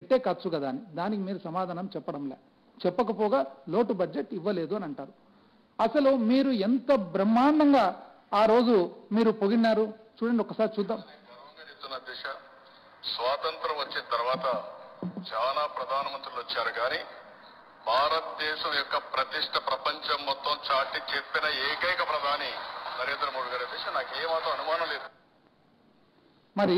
పెట్టే ఖర్చు కదా అని దానికి మీరు సమాధానం చెప్పడంలే చెప్పకపోగా లోటు బడ్జెట్ ఇవ్వలేదు అని అంటారు అసలు మీరు ఎంత బ్రహ్మాండంగా ఆ రోజు మీరు పొగిన్నారు చూడండి ఒకసారి చూద్దాం గర్వంగా చెప్తున్న దిశ స్వాతంత్రం వచ్చిన తర్వాత చాలా ప్రధానమంత్రులు వచ్చారు కానీ భారతదేశం యొక్క ప్రతిష్ట ప్రపంచం మొత్తం చాటి చెప్పిన ఏకైక ప్రధాని నరేంద్ర మోడీ గారి దిశ నాకు ఏమాత్రం అనుమానం లేదు మరి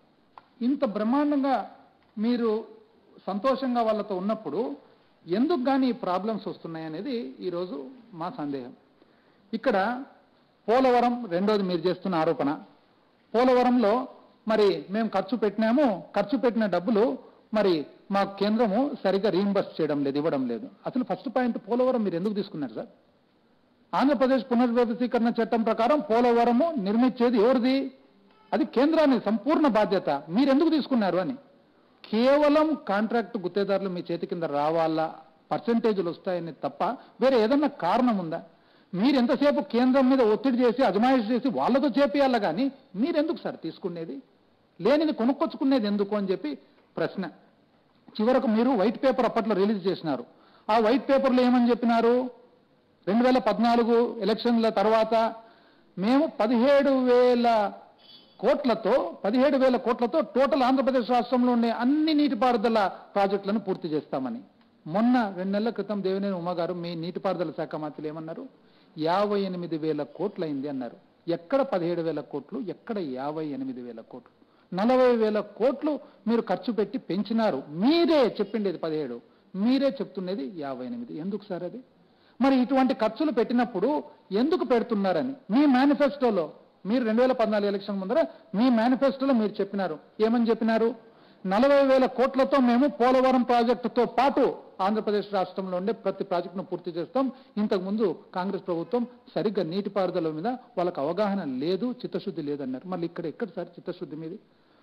ఇంత బ్రహ్మాండంగా మీరు సంతోషంగా వాళ్ళతో ఉన్నప్పుడు ఎందుకు కానీ ఈ ప్రాబ్లమ్స్ వస్తున్నాయి అనేది ఈరోజు మా సందేహం ఇక్కడ పోలవరం రెండోది మీరు చేస్తున్న ఆరోపణ పోలవరంలో మరి మేము ఖర్చు పెట్టినాము ఖర్చు పెట్టిన డబ్బులు మరి మా కేంద్రము సరిగ్గా రీఇంబర్స్ చేయడం లేదు ఇవ్వడం లేదు అసలు ఫస్ట్ పాయింట్ పోలవరం మీరు ఎందుకు తీసుకున్నారు సార్ ఆంధ్రప్రదేశ్ పునర్వ్యవస్థీకరణ చట్టం ప్రకారం పోలవరము నిర్మించేది ఎవరిది అది కేంద్రాన్ని సంపూర్ణ బాధ్యత మీరెందుకు తీసుకున్నారు అని కేవలం కాంట్రాక్ట్ గుత్తేదారులు మీ చేతి కింద రావాలా పర్సంటేజీలు వస్తాయని తప్ప వేరే ఏదన్నా కారణం ఉందా మీరు ఎంతసేపు కేంద్రం మీద ఒత్తిడి చేసి అజమాయిషి చేసి వాళ్ళతో చేపియాలా కానీ మీరెందుకు సార్ తీసుకునేది లేనిది కొనుక్కొచ్చుకునేది ఎందుకు అని చెప్పి ప్రశ్న చివరకు మీరు వైట్ పేపర్ అప్పట్లో రిలీజ్ చేసినారు ఆ వైట్ పేపర్లో ఏమని చెప్పినారు రెండు వేల పద్నాలుగు ఎలక్షన్ల తర్వాత మేము పదిహేడు వేల కోట్లతో పదిహేడు వేల కోట్లతో టోటల్ ఆంధ్రప్రదేశ్ రాష్ట్రంలో ఉండే అన్ని నీటిపారుదల ప్రాజెక్టులను పూర్తి చేస్తామని మొన్న రెండు నెలల క్రితం దేవినేని ఉమా గారు మీ నీటిపారుదల శాఖ మంత్రులు ఏమన్నారు యాభై ఎనిమిది వేల కోట్లు అయింది అన్నారు ఎక్కడ పదిహేడు వేల కోట్లు ఎక్కడ యాభై ఎనిమిది వేల కోట్లు నలభై వేల కోట్లు మీరు ఖర్చు పెట్టి పెంచినారు మీరే చెప్పిండేది పదిహేడు మీరే చెప్తున్నది యాభై ఎనిమిది ఎందుకు సార్ అది మరి ఇటువంటి ఖర్చులు పెట్టినప్పుడు ఎందుకు పెడుతున్నారని మీ మేనిఫెస్టోలో మీరు రెండు వేల పద్నాలుగు ఎలక్షన్ ముందర మీ మేనిఫెస్టోలో మీరు చెప్పినారు ఏమని చెప్పినారు నలభై వేల కోట్లతో మేము పోలవరం ప్రాజెక్టుతో పాటు ఆంధ్రప్రదేశ్ రాష్ట్రంలో ఉండే ప్రతి ప్రాజెక్టును పూర్తి చేస్తాం ఇంతకు ముందు కాంగ్రెస్ ప్రభుత్వం సరిగ్గా నీటిపారుదల మీద వాళ్ళకి అవగాహన లేదు చిత్తశుద్ధి లేదన్నారు మళ్ళీ ఇక్కడ ఎక్కడ సార్ చిత్తశుద్ధి మీది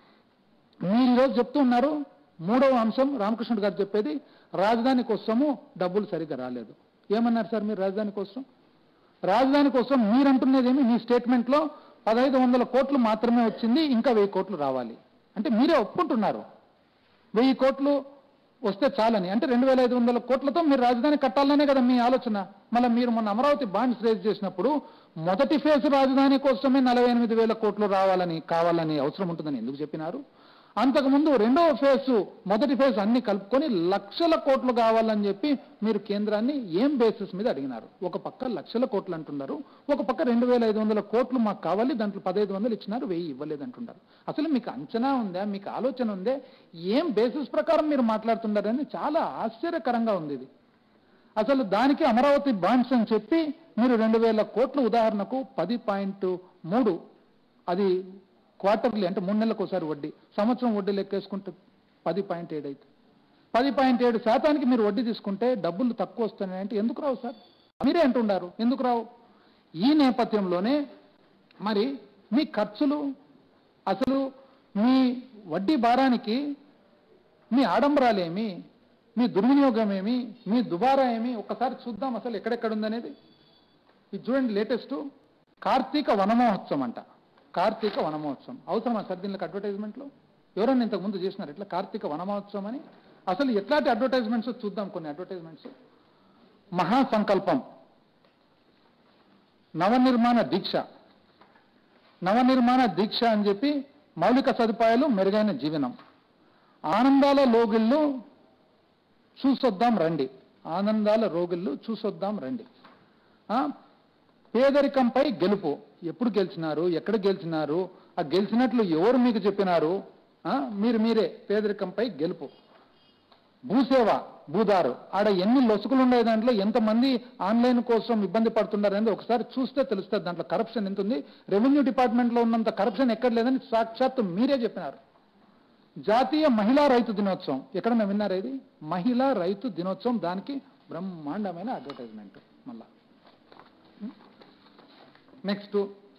మీరు ఈరోజు చెప్తూ ఉన్నారు మూడవ అంశం రామకృష్ణుడు గారు చెప్పేది రాజధాని కోసము డబ్బులు సరిగ్గా రాలేదు ఏమన్నారు సార్ మీరు రాజధాని కోసం రాజధాని కోసం మీరు అంటున్నదేమి మీ స్టేట్మెంట్లో పదహైదు వందల కోట్లు మాత్రమే వచ్చింది ఇంకా వెయ్యి కోట్లు రావాలి అంటే మీరే ఒప్పుకుంటున్నారు వెయ్యి కోట్లు వస్తే చాలని అంటే రెండు వేల ఐదు వందల కోట్లతో మీరు రాజధాని కట్టాలనే కదా మీ ఆలోచన మళ్ళీ మీరు మొన్న అమరావతి బాండ్స్ రేజ్ చేసినప్పుడు మొదటి ఫేజ్ రాజధాని కోసమే నలభై ఎనిమిది వేల కోట్లు రావాలని కావాలని అవసరం ఉంటుందని ఎందుకు చెప్పినారు అంతకుముందు రెండవ ఫేజ్ మొదటి ఫేజ్ అన్ని కలుపుకొని లక్షల కోట్లు కావాలని చెప్పి మీరు కేంద్రాన్ని ఏం బేసిస్ మీద అడిగినారు ఒక పక్క లక్షల కోట్లు అంటున్నారు ఒక పక్క రెండు వేల ఐదు వందల కోట్లు మాకు కావాలి దాంట్లో పదహైదు వందలు ఇచ్చినారు వెయ్యి ఇవ్వలేదు అంటున్నారు అసలు మీకు అంచనా ఉందా మీకు ఆలోచన ఉందే ఏం బేసిస్ ప్రకారం మీరు మాట్లాడుతున్నారని చాలా ఆశ్చర్యకరంగా ఉంది ఇది అసలు దానికి అమరావతి బాండ్స్ అని చెప్పి మీరు రెండు వేల కోట్లు ఉదాహరణకు పది పాయింట్ మూడు అది క్వార్టర్లీ అంటే మూడు నెలలకు ఒకసారి వడ్డీ సంవత్సరం వడ్డీ లెక్కేసుకుంటే పది పాయింట్ ఏడు అయితే పది పాయింట్ ఏడు శాతానికి మీరు వడ్డీ తీసుకుంటే డబ్బులు తక్కువ వస్తున్నాయంటే ఎందుకు రావు సార్ మీరే అంటున్నారు ఎందుకు రావు ఈ నేపథ్యంలోనే మరి మీ ఖర్చులు అసలు మీ వడ్డీ భారానికి మీ ఆడంబరాలేమి మీ దుర్వినియోగం ఏమి మీ దుబారా ఏమి ఒక్కసారి చూద్దాం అసలు ఎక్కడెక్కడ ఉందనేది ఇది చూడండి లేటెస్ట్ కార్తీక వనమహోత్సవం అంట కార్తీక వనమహోత్సవం అవసరమా సార్ దీనికి అడ్వర్టైజ్మెంట్లో ఎవరన్నా ఇంతకు ముందు చేసినారు ఇట్లా కార్తీక వనమహోత్సవం అని అసలు ఎట్లాంటి అడ్వర్టైజ్మెంట్స్ చూద్దాం కొన్ని అడ్వర్టైజ్మెంట్స్ మహాసంకల్పం నవనిర్మాణ దీక్ష నవనిర్మాణ దీక్ష అని చెప్పి మౌలిక సదుపాయాలు మెరుగైన జీవనం ఆనందాల లోగిళ్ళు చూసొద్దాం రండి ఆనందాల రోగిళ్ళు చూసొద్దాం రండి ఆ, పేదరికంపై గెలుపు ఎప్పుడు గెలిచినారు ఎక్కడ గెలిచినారు ఆ గెలిచినట్లు ఎవరు మీకు చెప్పినారు ఆ, మీరు మీరే పేదరికంపై గెలుపు భూసేవ భూదారు ఆడ ఎన్ని లొసుకులు ఉన్నాయి దాంట్లో ఎంతమంది ఆన్లైన్ కోసం ఇబ్బంది పడుతున్నారు అనేది ఒకసారి చూస్తే తెలుస్తుంది దాంట్లో కరప్షన్ ఎంత ఉంది రెవెన్యూ డిపార్ట్మెంట్లో ఉన్నంత కరప్షన్ ఎక్కడ లేదని సాక్షాత్తు మీరే చెప్పినారు జాతీయ మహిళా రైతు దినోత్సవం ఎక్కడన్నా విన్నారా ఇది మహిళా రైతు దినోత్సవం దానికి బ్రహ్మాండమైన అడ్వర్టైజ్మెంట్ మళ్ళా నెక్స్ట్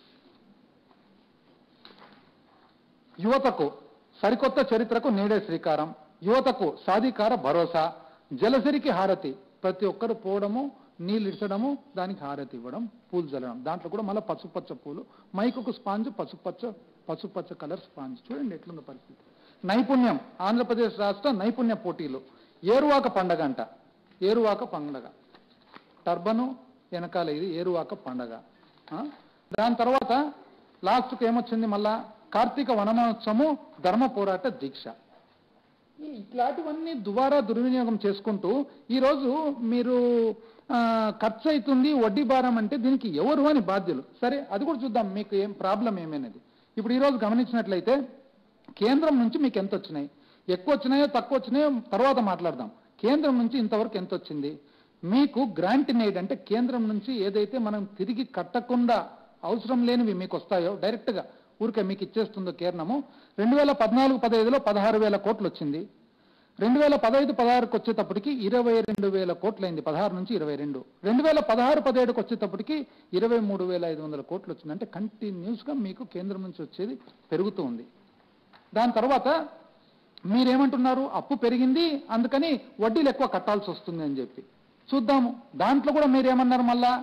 యువతకు సరికొత్త చరిత్రకు నేడే శ్రీకారం యువతకు సాధికార భరోసా జలసిరికి హారతి ప్రతి ఒక్కరు పోవడము నీళ్ళు ఇచ్చడము దానికి హారతి ఇవ్వడం పూలు చల్లడం దాంట్లో కూడా మళ్ళీ పసుపచ్చ పూలు మైకుకు స్పాంజ్ పసుపచ్చ పసుపచ్చ కలర్ స్పాంజ్ చూడండి ఎట్లుందో పరిస్థితి నైపుణ్యం ఆంధ్రప్రదేశ్ రాష్ట్ర నైపుణ్య పోటీలు ఏరువాక పండగ అంట ఏరువాక పండగ టర్బను వెనకాల ఇది ఏరువాక పండగ ఆ? దాని తర్వాత లాస్ట్కి ఏమొచ్చింది మళ్ళా కార్తీక వనమహోత్సవము ధర్మ పోరాట దీక్ష ఈ- ఇట్లాంటివన్నీ దుబారా దుర్వినియోగం చేసుకుంటూ ఈరోజు మీరు ఆ, ఖర్చు అవుతుంది వడ్డీ భారం అంటే దీనికి ఎవరు అని బాధ్యులు సరే అది కూడా చూద్దాం మీకు ఏం ప్రాబ్లం ఏమైనది ఇప్పుడు ఈరోజు గమనించినట్లయితే కేంద్రం నుంచి మీకు ఎంత వచ్చినాయి ఎక్కువ వచ్చినాయో తక్కువ వచ్చినాయో తర్వాత మాట్లాడదాం కేంద్రం నుంచి ఇంతవరకు ఎంత వచ్చింది మీకు గ్రాంట్ ఇన్ ఎయిడ్ అంటే కేంద్రం నుంచి ఏదైతే మనం తిరిగి కట్టకుండా అవసరం లేనివి మీకు వస్తాయో డైరెక్ట్గా ఊరికే మీకు ఇచ్చేస్తుందో కేంద్రము రెండు వేల పద్నాలుగు పదహైదులో పదహారు వేల కోట్లు వచ్చింది రెండు వేల పదహైదు పదహారుకి వచ్చేటప్పటికి ఇరవై రెండు వేల కోట్లయింది పదహారు నుంచి ఇరవై రెండు రెండు వేల పదహారు పదిహేడుకి వచ్చేటప్పటికి ఇరవై మూడు వేల ఐదు వందల కోట్లు వచ్చింది అంటే కంటిన్యూస్గా మీకు కేంద్రం నుంచి వచ్చేది పెరుగుతూ ఉంది దాని తర్వాత మీరేమంటున్నారు అప్పు పెరిగింది అందుకని వడ్డీలు ఎక్కువ కట్టాల్సి వస్తుంది అని చెప్పి చూద్దాము దాంట్లో కూడా మీరేమన్నారు మళ్ళా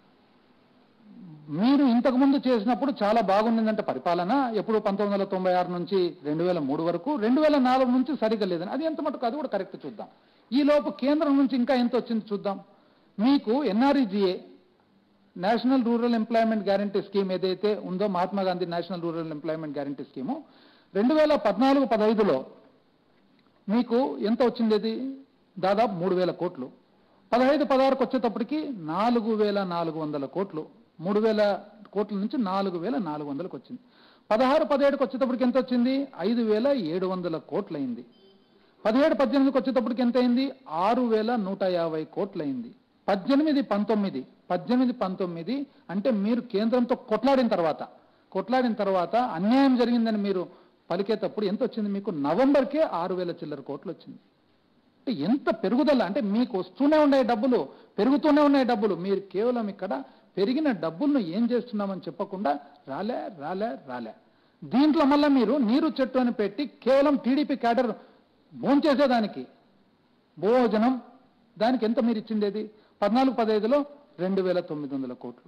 మీరు ఇంతకు ముందు చేసినప్పుడు చాలా బాగుండిందంటే పరిపాలన ఎప్పుడు పంతొమ్మిది వందల తొంభై ఆరు నుంచి రెండు వేల మూడు వరకు రెండు వేల నాలుగు నుంచి సరిగ్గా లేదని అది ఎంత మటుకు అది కూడా కరెక్ట్ చూద్దాం ఈ లోపు కేంద్రం నుంచి ఇంకా ఎంత వచ్చింది చూద్దాం మీకు NREGA national rural employment guarantee scheme ఏదైతే ఉందో Mahatma Gandhi national rural employment guarantee scheme రెండు వేల పద్నాలుగు పదహైదులో మీకు ఎంత వచ్చింది అది దాదాపు మూడు వేల కోట్లు పదహైదు పదహారుకు వచ్చేటప్పటికి నాలుగు వేల నాలుగు వందల కోట్లు మూడు వేల కోట్ల నుంచి నాలుగు వేల నాలుగు వందలకు వచ్చింది పదహారు పదిహేడుకి వచ్చేటప్పటికి ఎంత వచ్చింది ఐదు వేల ఏడు వందల కోట్లు అయింది పదిహేడు పద్దెనిమిదికి వచ్చేటప్పటికి ఎంత అయింది ఆరు వేల నూట యాభై కోట్లు అయింది పద్దెనిమిది పంతొమ్మిది పద్దెనిమిది పంతొమ్మిది అంటే మీరు కేంద్రంతో కొట్లాడిన తర్వాత కొట్లాడిన తర్వాత అన్యాయం జరిగిందని మీరు పలికేటప్పుడు ఎంత వచ్చింది మీకు నవంబర్కే ఆరు వేల చిల్లర కోట్లు వచ్చింది అంటే ఎంత పెరుగుదల అంటే మీకు వస్తూనే ఉన్నాయి డబ్బులు పెరుగుతూనే ఉన్నాయి డబ్బులు మీరు కేవలం ఇక్కడ పెరిగిన డబ్బులను ఏం చేస్తున్నామని చెప్పకుండా రాలే రాలే రాలే దీంట్లో మళ్ళీ మీరు నీరు చెట్టు అని పెట్టి కేవలం టీడీపీ క్యాడర్ భోంచేసేదానికి భోజనం దానికి ఎంత మీరు ఇచ్చిండేది పద్నాలుగు పదహైదులో రెండు వేల తొమ్మిది వందల కోట్లు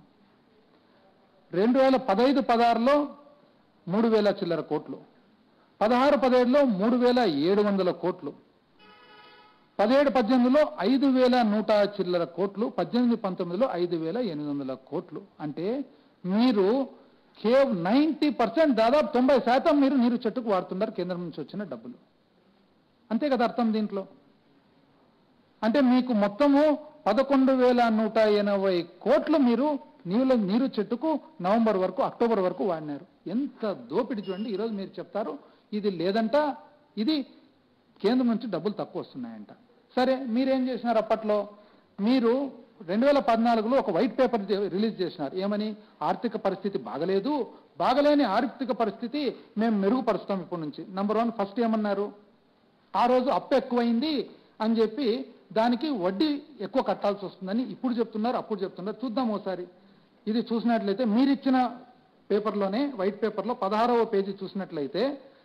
రెండు వేల పదహైదు పదహారులో మూడు వేల చిల్లర కోట్లు పదహారు పదిహేడులో మూడు వేల ఏడు వందల కోట్లు పదిహేడు పద్దెనిమిదిలో ఐదు వేల నూట చిల్లర కోట్లు పద్దెనిమిది పంతొమ్మిదిలో ఐదు వేల ఎనిమిది వందల కోట్లు అంటే మీరు కేవ్ నైంటీ పర్సెంట్ దాదాపు తొంభై శాతం మీరు నీరు చెట్టుకు వాడుతున్నారు కేంద్రం నుంచి వచ్చిన డబ్బులు అంతే కదా అర్థం దీంట్లో అంటే మీకు మొత్తము పదకొండు వేల నూట ఎనభై కోట్లు మీరు నీళ్ళ నీరు చెట్టుకు నవంబర్ వరకు అక్టోబర్ వరకు వాడినారు ఎంత దోపిడి చూడండి ఈరోజు మీరు చెప్తారు ఇది లేదంట ఇది కేంద్రం నుంచి డబ్బులు తక్కువ వస్తున్నాయంట సరే మీరేం చేసినారు అప్పట్లో మీరు రెండు వేల పద్నాలుగులో ఒక వైట్ పేపర్ రిలీజ్ చేసినారు ఏమని ఆర్థిక పరిస్థితి బాగలేదు బాగలేని ఆర్థిక పరిస్థితి మేము మెరుగుపరుస్తాం ఇప్పటి నుంచి నంబర్ వన్ ఫస్ట్ ఏమన్నారు ఆ రోజు అప్పు ఎక్కువైంది అని చెప్పి దానికి వడ్డీ ఎక్కువ కట్టాల్సి వస్తుందని ఇప్పుడు చెప్తున్నారు అప్పుడు చెప్తున్నారు చూద్దాం ఒకసారి ఇది చూసినట్లయితే మీరిచ్చిన పేపర్లోనే వైట్ పేపర్లో పదహారవ పేజీ చూసినట్లయితే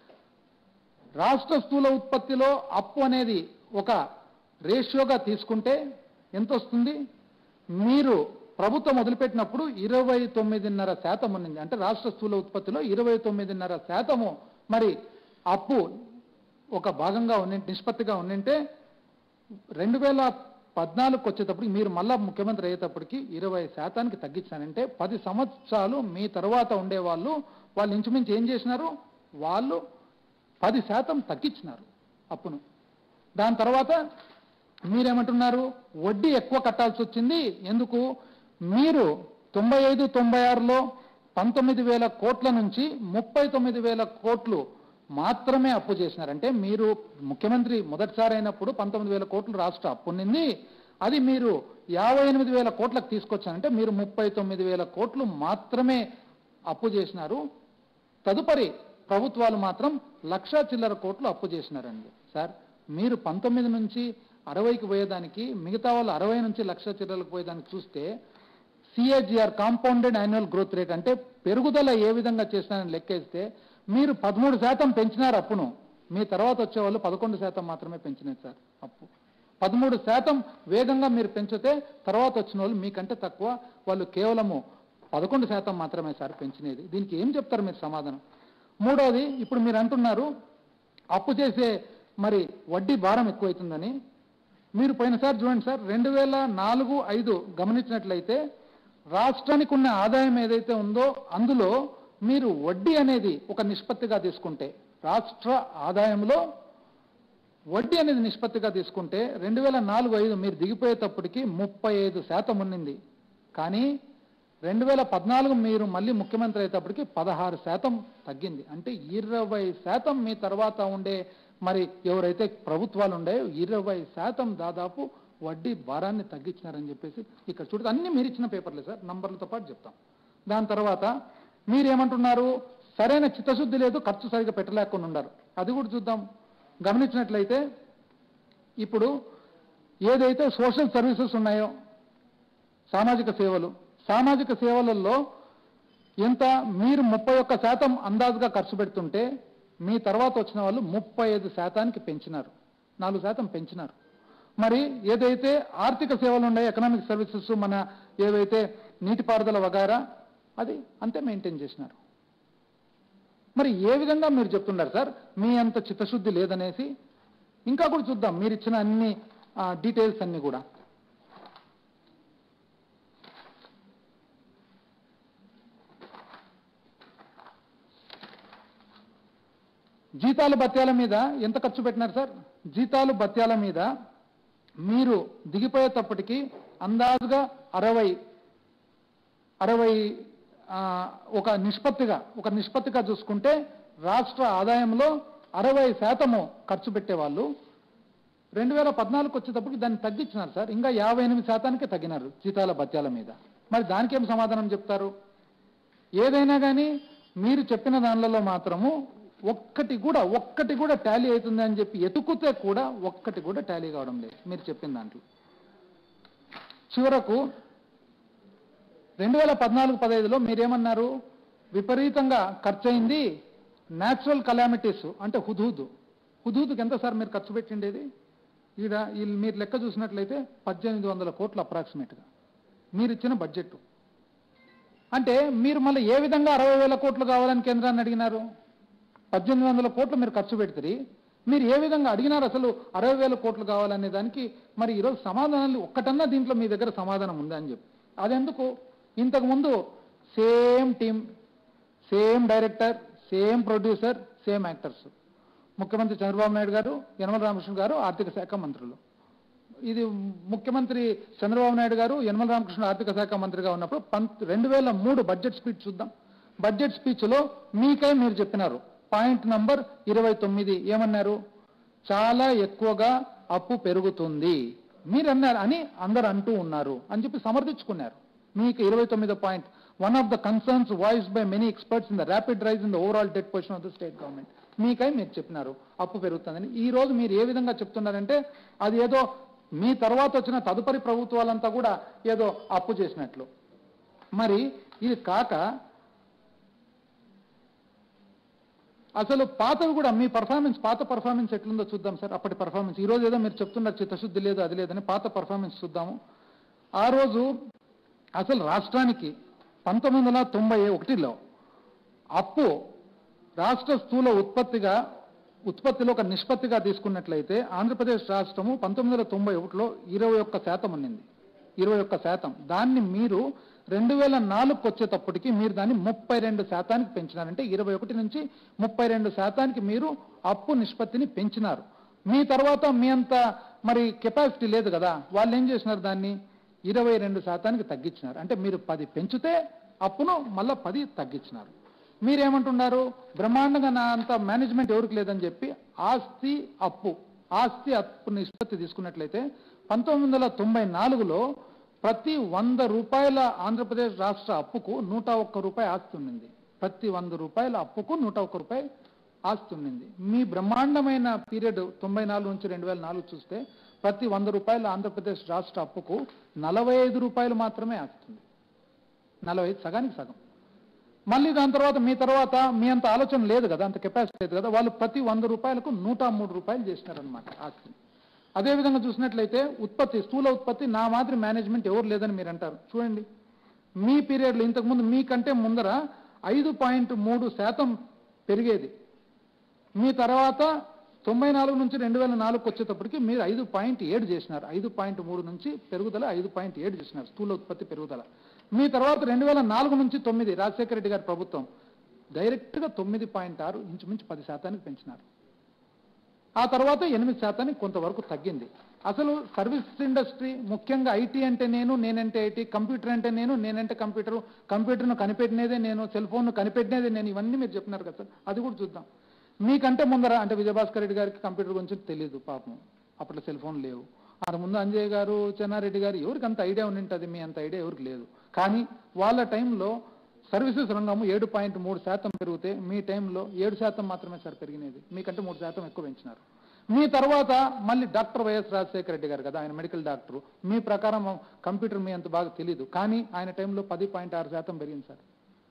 రాష్ట్ర స్థూల ఉత్పత్తిలో అప్పు అనేది ఒక రేషియోగా తీసుకుంటే ఎంత వస్తుంది మీరు ప్రభుత్వం మొదలుపెట్టినప్పుడు ఇరవై తొమ్మిదిన్నర శాతం ఉన్నింది అంటే రాష్ట్ర స్థూల ఉత్పత్తిలో ఇరవై తొమ్మిదిన్నర శాతము మరి అప్పు ఒక భాగంగా ఉండి నిష్పత్తిగా ఉండింటే రెండు వేల పద్నాలుగుకి వచ్చేటప్పటికి మీరు మళ్ళా ముఖ్యమంత్రి అయ్యేటప్పటికి ఇరవై శాతానికి తగ్గించానంటే పది సంవత్సరాలు మీ తర్వాత ఉండేవాళ్ళు వాళ్ళు ఇంచుమించు ఏం చేసినారు వాళ్ళు పది శాతం తగ్గించినారు అప్పును దాని తర్వాత మీరేమంటున్నారు వడ్డీ ఎక్కువ కట్టాల్సి వచ్చింది ఎందుకు మీరు తొంభై ఐదు తొంభై ఆరులో పంతొమ్మిది వేల కోట్ల నుంచి ముప్పై తొమ్మిది వేల కోట్లు మాత్రమే అప్పు చేసినారంటే మీరు ముఖ్యమంత్రి మొదటిసారి అయినప్పుడు పంతొమ్మిది వేల కోట్లు రాష్ట్ర అప్పు ఉన్నింది అది మీరు యాభై ఎనిమిది వేల కోట్లకు తీసుకొచ్చారంటే మీరు ముప్పై తొమ్మిది వేల కోట్లు మాత్రమే అప్పు చేసినారు తదుపరి ప్రభుత్వాలు మాత్రం లక్ష చిల్లర కోట్లు అప్పు చేసినారండి సార్ మీరు పంతొమ్మిది నుంచి అరవైకి పోయేదానికి మిగతా వాళ్ళు అరవై నుంచి లక్ష చిల్లరకు పోయేదానికి చూస్తే CAGR compounded annual growth rate అంటే పెరుగుదల ఏ విధంగా చేసినారని లెక్కేస్తే మీరు పదమూడు శాతం పెంచినారు అప్పును మీ తర్వాత వచ్చే వాళ్ళు పదకొండు శాతం మాత్రమే పెంచినారు సార్ అప్పు పదమూడు శాతం వేగంగా మీరు పెంచితే తర్వాత వచ్చిన వాళ్ళు మీకంటే తక్కువ వాళ్ళు కేవలము పదకొండు శాతం మాత్రమే సార్ పెంచినది దీనికి ఏం చెప్తారు మీరు సమాధానం మూడోది ఇప్పుడు మీరు అంటున్నారు అప్పు చేసే మరి వడ్డీ భారం ఎక్కువైతుందని మీరు పోయినసారి చూడండి సార్ రెండు వేల నాలుగు ఐదు గమనించినట్లయితే రాష్ట్రానికి ఉన్న ఆదాయం ఏదైతే ఉందో అందులో మీరు వడ్డీ అనేది ఒక నిష్పత్తిగా తీసుకుంటే రాష్ట్ర ఆదాయంలో వడ్డీ అనేది నిష్పత్తిగా తీసుకుంటే రెండు వేల నాలుగు ఐదు మీరు దిగిపోయేటప్పటికి ముప్పై ఐదు శాతం ఉన్నింది కానీ రెండు వేల పద్నాలుగు మీరు మళ్ళీ ముఖ్యమంత్రి అయ్యేటప్పటికి పదహారు శాతం తగ్గింది అంటే ఇరవై శాతం మీ తర్వాత ఉండే మరి ఎవరైతే ప్రభుత్వాలు ఉన్నాయో ఇరవై శాతం దాదాపు వడ్డీ భారాన్ని తగ్గించినారని చెప్పేసి ఇక్కడ చూడదు అన్ని మీరు ఇచ్చిన పేపర్లే సార్ నంబర్లతో పాటు చెప్తాం దాని తర్వాత మీరేమంటున్నారు సరైన చిత్తశుద్ధి లేదు ఖర్చు సరిగా పెట్టలేకుండా ఉన్నారు అది కూడా చూద్దాం గమనించినట్లయితే ఇప్పుడు ఏదైతే సోషల్ సర్వీసెస్ ఉన్నాయో సామాజిక సేవలు సామాజిక సేవలలో ఎంత మీరు ముప్పై ఒక్క శాతం అందాజుగా ఖర్చు పెడుతుంటే మీ తర్వాత వచ్చిన వాళ్ళు ముప్పై ఐదు శాతానికి పెంచినారు నాలుగు శాతం పెంచినారు మరి ఏదైతే ఆర్థిక సేవలు ఉన్నాయో ఎకనామిక్ సర్వీసెస్ మన ఏవైతే నీటిపారుదల వగారా అది అంతే మెయింటైన్ చేసినారు మరి ఏ విధంగా మీరు చెప్తున్నారు సార్ మీ అంత చిత్తశుద్ధి లేదనేసి ఇంకా కూడా చూద్దాం మీరు ఇచ్చిన అన్ని డీటెయిల్స్ అన్ని కూడా జీతాలు భత్యాల మీద ఎంత ఖర్చు పెట్టినారు సార్ జీతాలు భత్యాల మీద మీరు దిగిపోయేటప్పటికి అందాజుగా అరవై అరవై ఆ, ఒక నిష్పత్తిగా ఒక నిష్పత్తిగా చూసుకుంటే రాష్ట్ర ఆదాయంలో అరవై శాతము ఖర్చు పెట్టేవాళ్ళు రెండు వేల పద్నాలుగు వచ్చేటప్పటికి దాన్ని తగ్గించినారు సార్ ఇంకా యాభై ఎనిమిది శాతానికే తగ్గినారు జీతాల భత్యాల మీద మరి దానికేం సమాధానం చెప్తారు ఏదైనా కానీ మీరు చెప్పిన దానిలలో మాత్రము ఒక్కటి కూడా ఒక్కటి కూడా టాలీ అవుతుంది అని చెప్పి ఎతుకుతే కూడా ఒక్కటి కూడా టాలీ కావడం లేదు మీరు చెప్పిన దాంట్లో చివరకు రెండు వేల పద్నాలుగు పదహైదులో మీరేమన్నారు విపరీతంగా ఖర్చు అయింది న్యాచురల్ కలామిటీస్ అంటే హుదూద్ హుదూద్కి ఎంత సార్ మీరు ఖర్చు పెట్టిండేది ఈడ వీళ్ళు మీరు లెక్క చూసినట్లయితే పద్దెనిమిది వందల కోట్లు అప్రాక్సిమేట్గా మీరు ఇచ్చిన బడ్జెట్ అంటే మీరు మళ్ళీ ఏ విధంగా అరవై వేల కోట్లు కావాలని కేంద్రాన్ని అడిగినారు పద్దెనిమిది వందల కోట్లు మీరు ఖర్చు పెడతారు మీరు ఏ విధంగా అడిగినారు అసలు అరవై వేల కోట్లు కావాలనే దానికి మరి ఈరోజు సమాధానాలు ఒక్కటన్నా దీంట్లో మీ దగ్గర సమాధానం ఉందా అని చెప్పి అదెందుకు ఇంతకు ముందు same team same director same producer same actors ముఖ్యమంత్రి చంద్రబాబు నాయుడు గారు యనమల రామకృష్ణ గారు ఆర్థిక శాఖ మంత్రులు ఇది ముఖ్యమంత్రి చంద్రబాబు నాయుడు గారు యనమల రామకృష్ణ ఆర్థిక శాఖ మంత్రిగా ఉన్నప్పుడు పంత్ రెండు వేల మూడు బడ్జెట్ స్పీచ్ చూద్దాం బడ్జెట్ స్పీచ్లో మీకై మీరు చెప్పినారు పాయింట్ నంబర్ ఇరవై తొమ్మిది ఏమన్నారు చాలా ఎక్కువగా అప్పు పెరుగుతుంది మీరు అన్నారు అని అందరు అంటూ ఉన్నారు అని చెప్పి సమర్థించుకున్నారు మీకు ఇరవై తొమ్మిదో point one of the concerns voice by many experts in the rapid rise in the overall debt position of the state government మీకై మీరు చెప్పినారు అప్పు పెరుగుతుందని ఈ రోజు మీరు ఏ విధంగా చెప్తున్నారంటే అది ఏదో మీ తర్వాత వచ్చిన తదుపరి ప్రభుత్వాలంతా కూడా ఏదో అప్పు చేసినట్లు మరి ఇది కాక అసలు పాతవి కూడా మీ పర్ఫార్మెన్స్ పాత పర్ఫార్మెన్స్ ఎట్లుందో చూద్దాం సార్ అప్పటి పర్ఫార్మెన్స్ ఈ రోజు ఏదో మీరు చెప్తున్నారు చిత్తశుద్ధి లేదు అది లేదని పాత పర్ఫార్మెన్స్ చూద్దాము ఆ రోజు అసలు రాష్ట్రానికి పంతొమ్మిది వందల తొంభై ఒకటిలో అప్పు రాష్ట్ర స్థూల ఉత్పత్తిగా ఉత్పత్తిలో ఒక నిష్పత్తిగా తీసుకున్నట్లయితే ఆంధ్రప్రదేశ్ రాష్ట్రము పంతొమ్మిది వందల తొంభై ఒకటిలో ఇరవై ఒక్క శాతం ఉన్నింది ఇరవై ఒక్క శాతం దాన్ని మీరు రెండు వేల నాలుగుకి వచ్చేటప్పటికి మీరు దాన్ని ముప్పై రెండు శాతానికి పెంచినారంటే ఇరవై ఒకటి నుంచి ముప్పై రెండు శాతానికి మీరు అప్పు నిష్పత్తిని పెంచినారు మీ తర్వాత మీ అంత మరి కెపాసిటీ లేదు కదా వాళ్ళు ఏం చేసినారు దాన్ని ఇరవై రెండు శాతానికి తగ్గించినారు అంటే మీరు పది పెంచితే అప్పును మళ్ళా పది తగ్గించినారు మీరేమంటున్నారు బ్రహ్మాండంగా నా అంత మేనేజ్మెంట్ ఎవరికి లేదని చెప్పి ఆస్తి అప్పు ఆస్తి అప్పు నిష్పత్తి తీసుకున్నట్లయితే పంతొమ్మిది వందల తొంభై నాలుగులో ప్రతి వంద రూపాయల ఆంధ్రప్రదేశ్ రాష్ట్ర అప్పుకు నూట ఒక్క రూపాయి ఆస్తి ఉండింది ప్రతి వంద రూపాయల అప్పుకు నూట ఒక్క రూపాయి ఆస్తి ఉండింది మీ బ్రహ్మాండమైన పీరియడ్ తొంభై నాలుగు నుంచి రెండు వేల నాలుగు చూస్తే ప్రతి వంద రూపాయల ఆంధ్రప్రదేశ్ రాష్ట్ర అప్పుకు నలభై ఐదు రూపాయలు మాత్రమే ఆస్తుంది నలభై ఐదు సగానికి సగం మళ్ళీ దాని తర్వాత మీ తర్వాత మీ అంత ఆలోచన లేదు కదా అంత కెపాసిటీ లేదు కదా వాళ్ళు ప్రతి వంద రూపాయలకు నూట మూడు రూపాయలు చేసినారనమాట ఆస్తిని అదేవిధంగా చూసినట్లయితే ఉత్పత్తి స్థూల ఉత్పత్తి నా మాదిరి మేనేజ్మెంట్ ఎవరు లేదని మీరు అంటారు చూడండి మీ పీరియడ్లో ఇంతకుముందు మీకంటే ముందర ఐదు పాయింట్ మూడు శాతం పెరిగేది మీ తర్వాత తొంభై నాలుగు నుంచి రెండు వేల నాలుగుకి వచ్చేటప్పటికి మీరు ఐదు పాయింట్ ఏడు చేసినారు ఐదు పాయింట్ మూడు నుంచి పెరుగుదల ఐదు పాయింట్ ఏడు చేసినారు స్థూల ఉత్పత్తి పెరుగుదల మీ తర్వాత రెండు వేల నాలుగు నుంచి తొమ్మిది రాజశేఖర రెడ్డి గారి ప్రభుత్వం డైరెక్ట్గా తొమ్మిది పాయింట్ ఆరు ఇంచుమించు పది శాతానికి పెంచినారు ఆ తర్వాత ఎనిమిది శాతానికి కొంతవరకు తగ్గింది అసలు సర్వీస్ ఇండస్ట్రీ ముఖ్యంగా ఐటీ అంటే నేను నేనంటే ఐటీ కంప్యూటర్ అంటే నేను నేనంటే కంప్యూటర్ కంప్యూటర్ను కనిపెట్టినదే నేను సెల్ ఫోన్ను కనిపెట్టినదే నేను ఇవన్నీ మీరు చెప్పినారు కదా సార్ అది కూడా చూద్దాం మీకంటే ముందర అంటే విజయభాస్కర్ రెడ్డి గారికి కంప్యూటర్ గురించి తెలియదు పాపం అప్పట్లో సెల్ ఫోన్ లేవు ఆ ముందు అంజయ్ గారు చెన్నారెడ్డి గారు ఎవరికి అంత ఐడియా ఉండింటుంది మీ అంత ఐడియా ఎవరికి లేదు కానీ వాళ్ళ టైంలో సర్వీసెస్ రంగము ఏడు పాయింట్ మూడు శాతం పెరిగితే మీ టైంలో ఏడు శాతం మాత్రమే సార్ పెరిగినది మీకంటే మూడు శాతం ఎక్కువ పెంచినారు మీ తర్వాత మళ్ళీ డాక్టర్ వైఎస్ రాజశేఖర రెడ్డి గారు కదా ఆయన మెడికల్ డాక్టర్ మీ ప్రకారం కంప్యూటర్ మీ అంత బాగా తెలియదు కానీ ఆయన టైంలో పది పాయింట్ ఆరు శాతం పెరిగింది సార్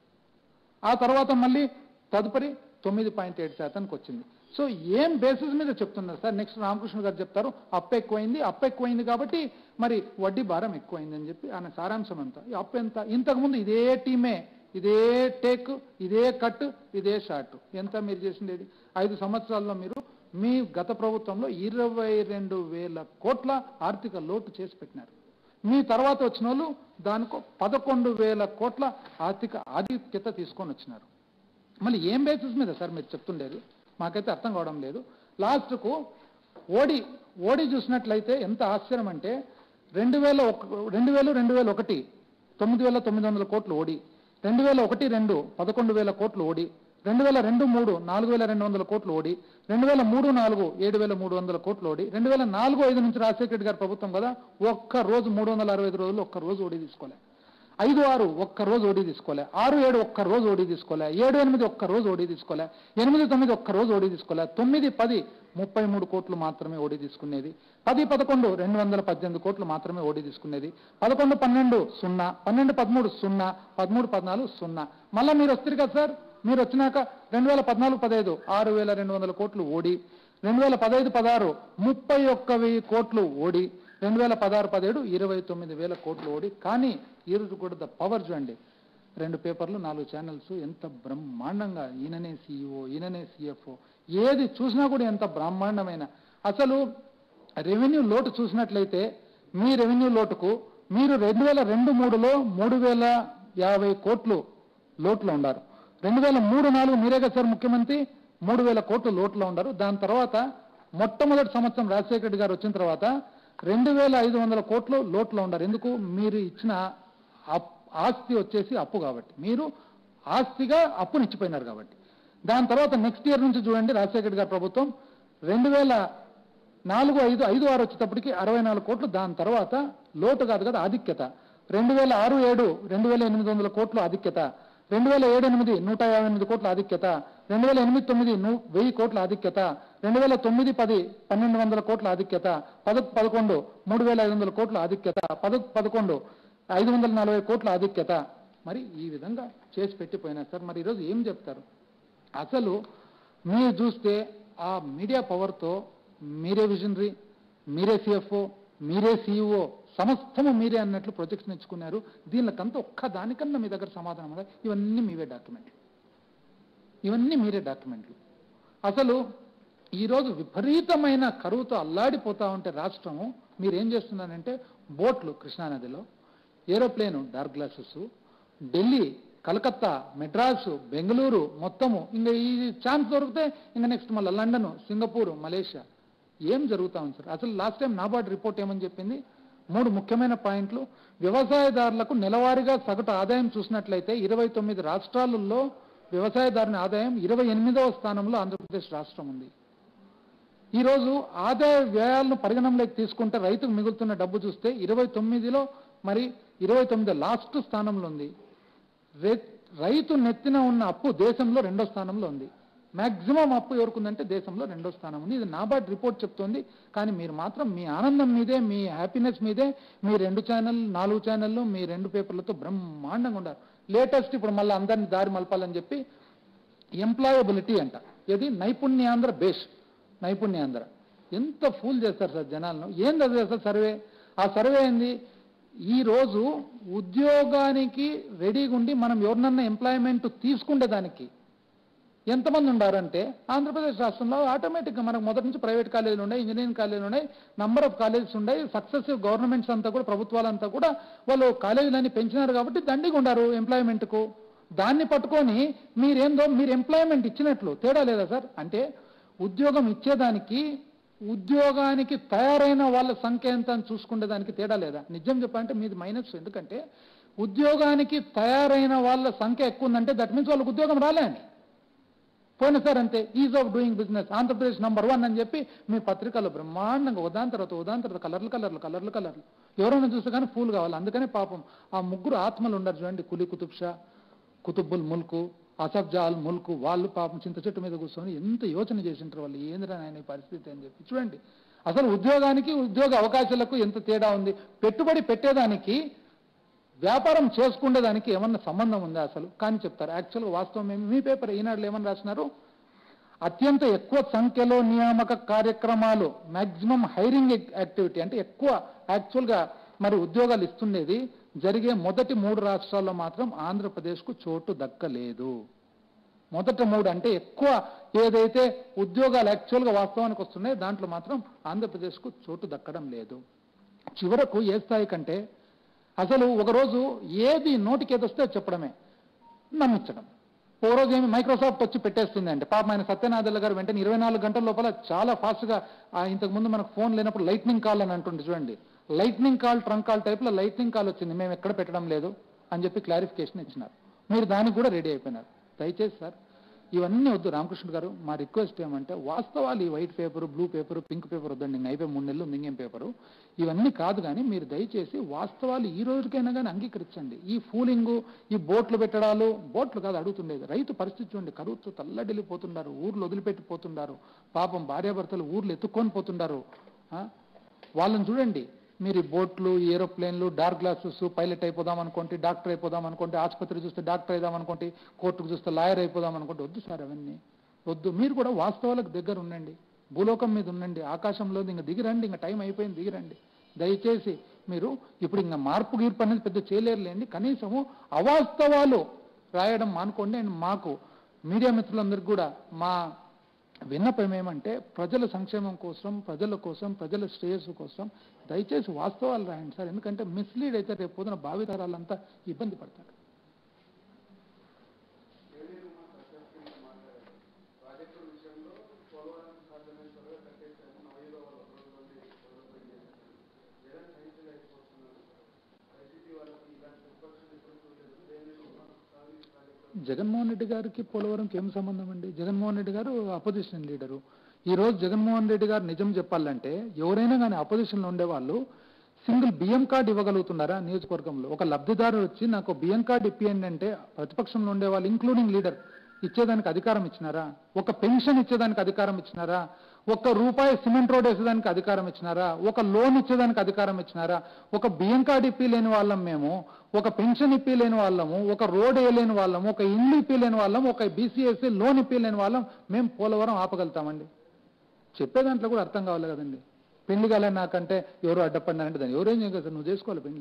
ఆ తర్వాత మళ్ళీ తదుపరి తొమ్మిది పాయింట్ ఏడు శాతానికి వచ్చింది సో ఏం బేసిస్ మీద చెప్తున్నారు సార్ నెక్స్ట్ రామకృష్ణ గారు చెప్తారు అప్పు ఎక్కువైంది అప్పు ఎక్కువైంది కాబట్టి మరి వడ్డీ భారం ఎక్కువైంది అని చెప్పి ఆయన సారాంశం అంతా ఈ అప్పు ఎంత ఇంతకుముందు ఇదే టీమే ఇదే టేక్ ఇదే కట్ ఇదే షార్ట్ ఎంత మీరు చేసిండేది ఐదు సంవత్సరాల్లో మీరు మీ గత ప్రభుత్వంలో ఇరవై రెండు వేల కోట్ల ఆర్థిక లోటు చేసి పెట్టినారు మీ తర్వాత వచ్చిన వాళ్ళు దానికో పదకొండు వేల కోట్ల ఆర్థిక ఆధిక్యత తీసుకొని వచ్చినారు మళ్ళీ ఏం బేసిస్ మీద సార్ మీరు చెప్తుండేది మాకైతే అర్థం కావడం లేదు లాస్ట్కు ఓడి ఓడి చూసినట్లయితే ఎంత ఆశ్చర్యం అంటే రెండు వేల ఒక రెండు వేలు రెండు వేల ఒకటి తొమ్మిది వేల తొమ్మిది వందల కోట్లు ఓడి రెండు వేల ఒకటి రెండు పదకొండు వేల కోట్లు ఓడి రెండు వేల రెండు మూడు నాలుగు వేల రెండు వందల కోట్లు ఓడి రెండు వేల మూడు నాలుగు ఏడు వేల మూడు వందల కోట్లు ఓడి రెండు వేల నాలుగు ఐదు నుంచి రాజశేఖర రెడ్డి గారి ప్రభుత్వం కదా ఒక్క రోజు మూడు వందల అరవై ఐదు రోజులు ఒక్క రోజు ఓడి తీసుకోలే ఐదు ఆరు ఒక్క రోజు ఓడి తీసుకోలే ఆరు ఏడు ఒక్క రోజు ఓడి తీసుకోలే ఏడు ఎనిమిది ఒక్క రోజు ఓడి తీసుకోలే ఎనిమిది తొమ్మిది ఒక్క రోజు ఓడి తీసుకోలే తొమ్మిది పది ముప్పై మూడు కోట్లు మాత్రమే ఓడి తీసుకునేది పది పదకొండు రెండు వందల పద్దెనిమిది కోట్లు మాత్రమే ఓడి తీసుకునేది పదకొండు పన్నెండు సున్నా పన్నెండు పదమూడు సున్నా పదమూడు పద్నాలుగు సున్నా మళ్ళీ మీరు వస్తారు కదా సార్ మీరు వచ్చినాక రెండు వేల పద్నాలుగు పదహైదు ఆరు వేల రెండు వందల కోట్లు ఓడి రెండు వేల పదహైదు పదహారు ముప్పై ఒక్క వెయ్యి కోట్లు ఓడి రెండు వేల పదహారు పదిహేడు ఇరవై తొమ్మిది వేల కోట్లు ఓడి కానీ ఈరోజు కూడా ద పవర్ చూడండి రెండు పేపర్లు నాలుగు ఛానల్స్ ఎంత బ్రహ్మాండంగా ఈయననే సీఈఓ ఈయననే సిఎఫ్ఓ ఏది చూసినా కూడా ఎంత బ్రహ్మాండమైన అసలు రెవెన్యూ లోటు చూసినట్లయితే మీ రెవెన్యూ లోటుకు మీరు రెండు వేల రెండు మూడులో మూడు వేల యాభై కోట్లు లోట్లో ఉండారు రెండు వేల మూడు నాలుగు మీరే కదా సార్ ముఖ్యమంత్రి మూడు వేల కోట్లు లోట్లో ఉండారు దాని తర్వాత మొట్టమొదటి సంవత్సరం రాజశేఖర రెడ్డి గారు వచ్చిన తర్వాత రెండు వేల ఐదు వందల కోట్లు లోట్లో ఉండారు ఎందుకు మీరు ఇచ్చిన అప్- ఆస్తి వచ్చేసి అప్పు కాబట్టి మీరు ఆస్తిగా అప్పునిచ్చిపోయినారు కాబట్టి దాని తర్వాత నెక్స్ట్ ఇయర్ నుంచి చూడండి రాజశేఖర రెడ్డి గారి ప్రభుత్వం రెండు వేల నాలుగు ఐదు ఐదు ఆరు వచ్చేటప్పటికి అరవై నాలుగు కోట్లు దాని తర్వాత లోటు కాదు కదా ఆధిక్యత రెండు వేల ఆరు ఏడు రెండు వేల ఎనిమిది వందల కోట్లు ఆధిక్యత రెండు వేల ఏడు ఎనిమిది నూట యాభై ఎనిమిది కోట్ల ఆధిక్యత రెండు వేల ఎనిమిది తొమ్మిది ను- వెయ్యి కోట్ల ఆధిక్యత రెండు వేల తొమ్మిది పది పన్నెండు వందల కోట్ల ఆధిక్యత పద పదకొండు మూడు వేల ఐదు వందల కోట్ల ఆధిక్యత పద పదకొండు ఐదు వందల నలభై కోట్ల ఆధిక్యత మరి ఈ విధంగా చేసి పెట్టిపోయినారు సార్ మరి ఈరోజు ఏం చెప్తారు అసలు మీరు చూస్తే ఆ మీడియా పవర్తో మీరే విజనరీ మీరే సిఎఫ్ఓ మీరే సిఇఓ సమస్తము మీరే అన్నట్లు ప్రొజెక్షన్ ఇచ్చుకున్నారు దీనికంతా ఒక్క దానికన్నా మీ దగ్గర సమాధానం ఉందా ఇవన్నీ మీవే డాక్యుమెంట్లు ఇవన్నీ మీరే డాక్యుమెంట్లు అసలు ఈరోజు విపరీతమైన కరువుతో అల్లాడిపోతా ఉంటే రాష్ట్రము మీరు ఏం చేస్తున్నారంటే బోట్లు కృష్ణానదిలో aeroplane dark glasses Delhi Calcutta Madras Bengaluru మొత్తము ఇంకా ఈ ఛాన్స్ దొరికితే ఇంకా నెక్స్ట్ మళ్ళీ లండన్ సింగపూర్ మలేషియా ఏం జరుగుతా ఉంది సార్ అసలు లాస్ట్ టైం నాబార్డ్ రిపోర్ట్ ఏమని చెప్పింది మూడు ముఖ్యమైన పాయింట్లు వ్యవసాయదారులకు నెలవారీగా సగటు ఆదాయం చూసినట్లయితే ఇరవై తొమ్మిది రాష్ట్రాలలో వ్యవసాయదారుని ఆదాయం ఇరవై ఎనిమిదవ స్థానంలో ఆంధ్రప్రదేశ్ రాష్ట్రం ఉంది ఈరోజు ఆదాయ వ్యయాలను పరిగణనలోకి తీసుకుంటే రైతుకు మిగులుతున్న డబ్బు చూస్తే ఇరవై తొమ్మిదిలో మరి ఇరవై తొమ్మిది లాస్ట్ స్థానంలో ఉంది రే- రైతు నెత్తిన ఉన్న అప్పు దేశంలో రెండో స్థానంలో ఉంది మాక్సిమం అప్పు ఎవరుకుందంటే దేశంలో రెండో స్థానం ఉంది ఇది నాబార్డ్ రిపోర్ట్ చెప్తోంది కానీ మీరు మాత్రం మీ ఆనందం మీదే మీ హ్యాపీనెస్ మీదే మీ రెండు ఛానల్ నాలుగు ఛానళ్ళు మీ రెండు పేపర్లతో బ్రహ్మాండంగా ఉండారు లేటెస్ట్ ఇప్పుడు మళ్ళీ అందరిని దారి మలపాలని చెప్పి ఎంప్లాయబిలిటీ అంట ఇది నైపుణ్యాంధ్ర బేస్ నైపుణ్యాంధ్ర ఎంత ఫూల్ చేస్తారు సార్ జనాలను ఏంది అది అసలు సర్వే ఆ సర్వే ఏంది ఈ రోజు ఉద్యోగానికి రెడీగా ఉండి మనం ఎవరినన్నా ఎంప్లాయ్మెంట్ తీసుకుంటే దానికి ఎంతమంది ఉండారంటే ఆంధ్రప్రదేశ్ రాష్ట్రంలో ఆటోమేటిక్గా మనకు మొదటి నుంచి ప్రైవేట్ కాలేజీలు ఉన్నాయి ఇంజనీరింగ్ కాలేజీలు ఉన్నాయి నంబర్ ఆఫ్ కాలేజెస్ ఉన్నాయి సక్సెసివ్ గవర్నమెంట్స్ అంతా కూడా ప్రభుత్వాలంతా కూడా వాళ్ళు కాలేజీలన్నీ పెంచినారు కాబట్టి దండిగా ఉండారు ఎంప్లాయ్మెంట్కు దాన్ని పట్టుకొని మీరేందో మీరు ఎంప్లాయ్మెంట్ ఇచ్చినట్లు తేడా లేదా సార్ అంటే ఉద్యోగం ఇచ్చేదానికి ఉద్యోగానికి తయారైన వాళ్ళ సంఖ్య ఎంత అని చూసుకునే దానికి తేడా లేదా నిజం చెప్పాలంటే మీది మైనస్ ఎందుకంటే ఉద్యోగానికి తయారైన వాళ్ళ సంఖ్య ఎక్కువ ఉందంటే దట్ మీన్స్ వాళ్ళకి ఉద్యోగం రాలే అని పోయిన సార్ అంతే ease of doing business Andhra Pradesh number one అని చెప్పి మీ పత్రికలో బ్రహ్మాండంగా ఉదాహరణ తర్వాత ఉదాహరణ తర్వాత కలర్లు కలర్లు కలర్లు కలర్లు ఎవరైనా చూస్తే కానీ ఫూల్ కావాలి అందుకనే పాపం ఆ ముగ్గురు ఆత్మలు ఉన్నారు చూడండి కులి కుతుబ్ షా కుతుబ్బుల్ ముల్కు అసఫ్ జాల్ ముల్కు వాళ్ళు పాపం చింత చెట్టు మీద కూర్చొని ఎంత యోచన చేసింటారు వాళ్ళు ఏందిరా నాయన ఈ పరిస్థితి అని చెప్పి చూడండి అసలు ఉద్యోగానికి ఉద్యోగ అవకాశాలకు ఎంత తేడా ఉంది పెట్టుబడి పెట్టేదానికి వ్యాపారం చేసుకునేదానికి ఏమన్నా సంబంధం ఉందా అసలు కానీ చెప్తారు యాక్చువల్గా వాస్తవం ఏమి మీ పేపర్ ఈనాడులో ఏమని రాసినారు అత్యంత ఎక్కువ సంఖ్యలో నియామక కార్యక్రమాలు మాక్సిమం హైరింగ్ యాక్టివిటీ అంటే ఎక్కువ యాక్చువల్గా మరి ఉద్యోగాలు ఇస్తుండేది జరిగే మొదటి మూడు రాష్ట్రాల్లో మాత్రం ఆంధ్రప్రదేశ్కు చోటు దక్కలేదు మొదట మూడు అంటే ఎక్కువ ఏదైతే ఉద్యోగాలు యాక్చువల్గా వాస్తవానికి వస్తున్నాయో దాంట్లో మాత్రం ఆంధ్రప్రదేశ్కు చోటు దక్కడం లేదు చివరకు ఏ స్థాయి కంటే అసలు ఒకరోజు ఏది నోటికి ఏది వస్తే అది చెప్పడమే నమ్మించడం ఓ రోజు ఏమి మైక్రోసాఫ్ట్ వచ్చి పెట్టేస్తుంది అంటే పాపం ఆయన సత్యనాథల్ల గారు వెంటనే ఇరవై నాలుగు గంటల లోపల చాలా ఫాస్ట్గా ఇంతకు ముందు మనకు ఫోన్ లేనప్పుడు లైట్నింగ్ కాల్ అని అంటుండే చూడండి లైట్నింగ్ కాల్ ట్రంక్ కాల్ టైప్లో లైట్నింగ్ కాల్ వచ్చింది మేము ఎక్కడ పెట్టడం లేదు అని చెప్పి క్లారిఫికేషన్ ఇచ్చినారు మీరు దానికి కూడా రెడీ అయిపోయినారు దయచేసి సార్ ఇవన్నీ వద్దు రామకృష్ణ గారు మా రిక్వెస్ట్ ఏమంటే వాస్తవాలు ఈ white paper blue paper pink paper వద్దండి ఇంకా అయిపోయి మూడు నెలలు మింగేం పేపరు ఇవన్నీ కాదు కానీ మీరు దయచేసి వాస్తవాలు ఈ రోజుకైనా కానీ అంగీకరించండి ఈ ఫూలింగు ఈ బోట్లు పెట్టడాలు బోట్లు కాదు అడుగుతుండేది రైతు పరిస్థితి చూడండి కరువుతో తల్లడిల్లిపోతున్నారు ఊర్లు వదిలిపెట్టిపోతున్నారు పాపం భార్యాభర్తలు ఊర్లు ఎత్తుక్కొని పోతున్నారు ఆ? వాళ్ళని చూడండి మీరు ఈ బోట్లు ఈ ఏరోప్లేన్లు డార్క్ గ్లాసెస్ పైలట్ అయిపోదాం అనుకోండి డాక్టర్ అయిపోదాం అనుకోండి ఆసుపత్రి చూస్తే డాక్టర్ అయిదాం అనుకోండి కోర్టుకు చూస్తే లాయర్ అయిపోదాం అనుకోండి వద్దు సార్ అవన్నీ వద్దు మీరు కూడా వాస్తవాలకు దగ్గర ఉండండి భూలోకం మీద ఉండండి ఆకాశంలో ఇంకా దిగిరండి ఇంకా టైం అయిపోయింది దిగిరండి దయచేసి మీరు ఇప్పుడు ఇంకా మార్పు గీర్పు అనేది పెద్ద చేయలేరులేండి కనీసము అవాస్తవాలు రాయడం మానుకోండి అండ్ మాకు మీడియా మిత్రులందరికీ కూడా మా విన్నపం ఏమంటే ప్రజల సంక్షేమం కోసం ప్రజల కోసం ప్రజల శ్రేయస్సు కోసం దయచేసి వాస్తవాలు రాయండి సార్ ఎందుకంటే మిస్లీడ్ అయితే రేపు పొద్దున భావితరాలంతా ఇబ్బంది పడతారు జగన్మోహన్ రెడ్డి గారికి పోలవరంకి ఏం సంబంధం అండి జగన్మోహన్ రెడ్డి గారు అపోజిషన్ లీడరు ఈ రోజు జగన్మోహన్ రెడ్డి గారు నిజం చెప్పాలంటే ఎవరైనా కానీ అపోజిషన్లో ఉండేవాళ్ళు సింగిల్ బియ్యం కార్డు ఇవ్వగలుగుతున్నారా నియోజకవర్గంలో ఒక లబ్ధిదారు వచ్చి నాకు బియ్యం కార్డు ఇప్పియండి అంటే ప్రతిపక్షంలో ఉండేవాళ్ళు ఇంక్లూడింగ్ లీడర్ ఇచ్చేదానికి అధికారం ఇచ్చినారా ఒక పెన్షన్ ఇచ్చేదానికి అధికారం ఇచ్చినారా ఒక రూపాయి సిమెంట్ రోడ్ వేసేదానికి అధికారం ఇచ్చినారా ఒక లోన్ ఇచ్చేదానికి అధికారం ఇచ్చినారా ఒక బియ్యం కార్డు ఇప్పి లేని వాళ్ళం మేము ఒక పెన్షన్ ఇప్పి లేని వాళ్ళము ఒక రోడ్ వేయలేని వాళ్ళము ఒక ఇల్లు ఇప్పి లేని వాళ్ళం ఒక బీసీఎస్సీ లోన్ ఇప్పి లేని వాళ్ళం మేము పోలవరం ఆపగలుగుతామండి చెప్పే దాంట్లో కూడా అర్థం కావాలి కదండి పెళ్లి కాలే నాకంటే ఎవరు అడ్డపడినారంటే దాన్ని ఎవరేం చేయగలరు సార్ నువ్వు చేసుకోవాలి పెళ్లి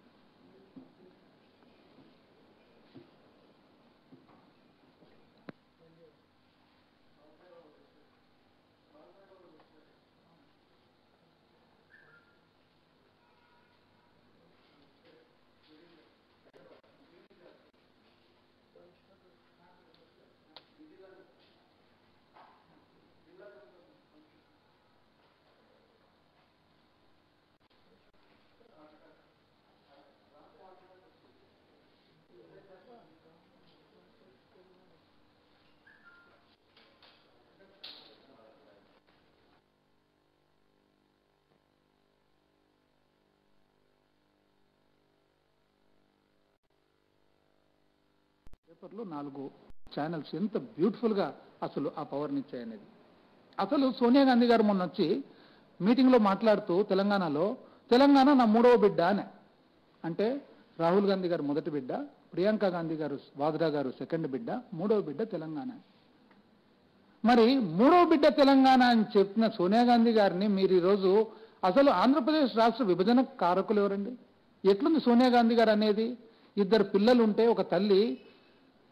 పేపర్లో నాలుగు ఛానల్స్ ఎంత బ్యూటిఫుల్గా అసలు ఆ పవర్ని ఇచ్చాయనేది అసలు సోనియా గాంధీ గారు మొన్న వచ్చి మీటింగ్లో మాట్లాడుతూ తెలంగాణలో తెలంగాణ నా మూడవ బిడ్డ అని అంటే రాహుల్ గాంధీ గారు మొదటి బిడ్డ ప్రియాంక గాంధీ గారు వాద్రా గారు సెకండ్ బిడ్డ మూడవ బిడ్డ తెలంగాణ మరి మూడవ బిడ్డ తెలంగాణ అని చెప్పిన సోనియా గాంధీ గారిని మీరు ఈరోజు అసలు ఆంధ్రప్రదేశ్ రాష్ట్ర విభజన కారకులు ఎవరండి ఎట్లుంది సోనియా గాంధీ గారు అనేది ఇద్దరు పిల్లలు ఉంటే ఒక తల్లి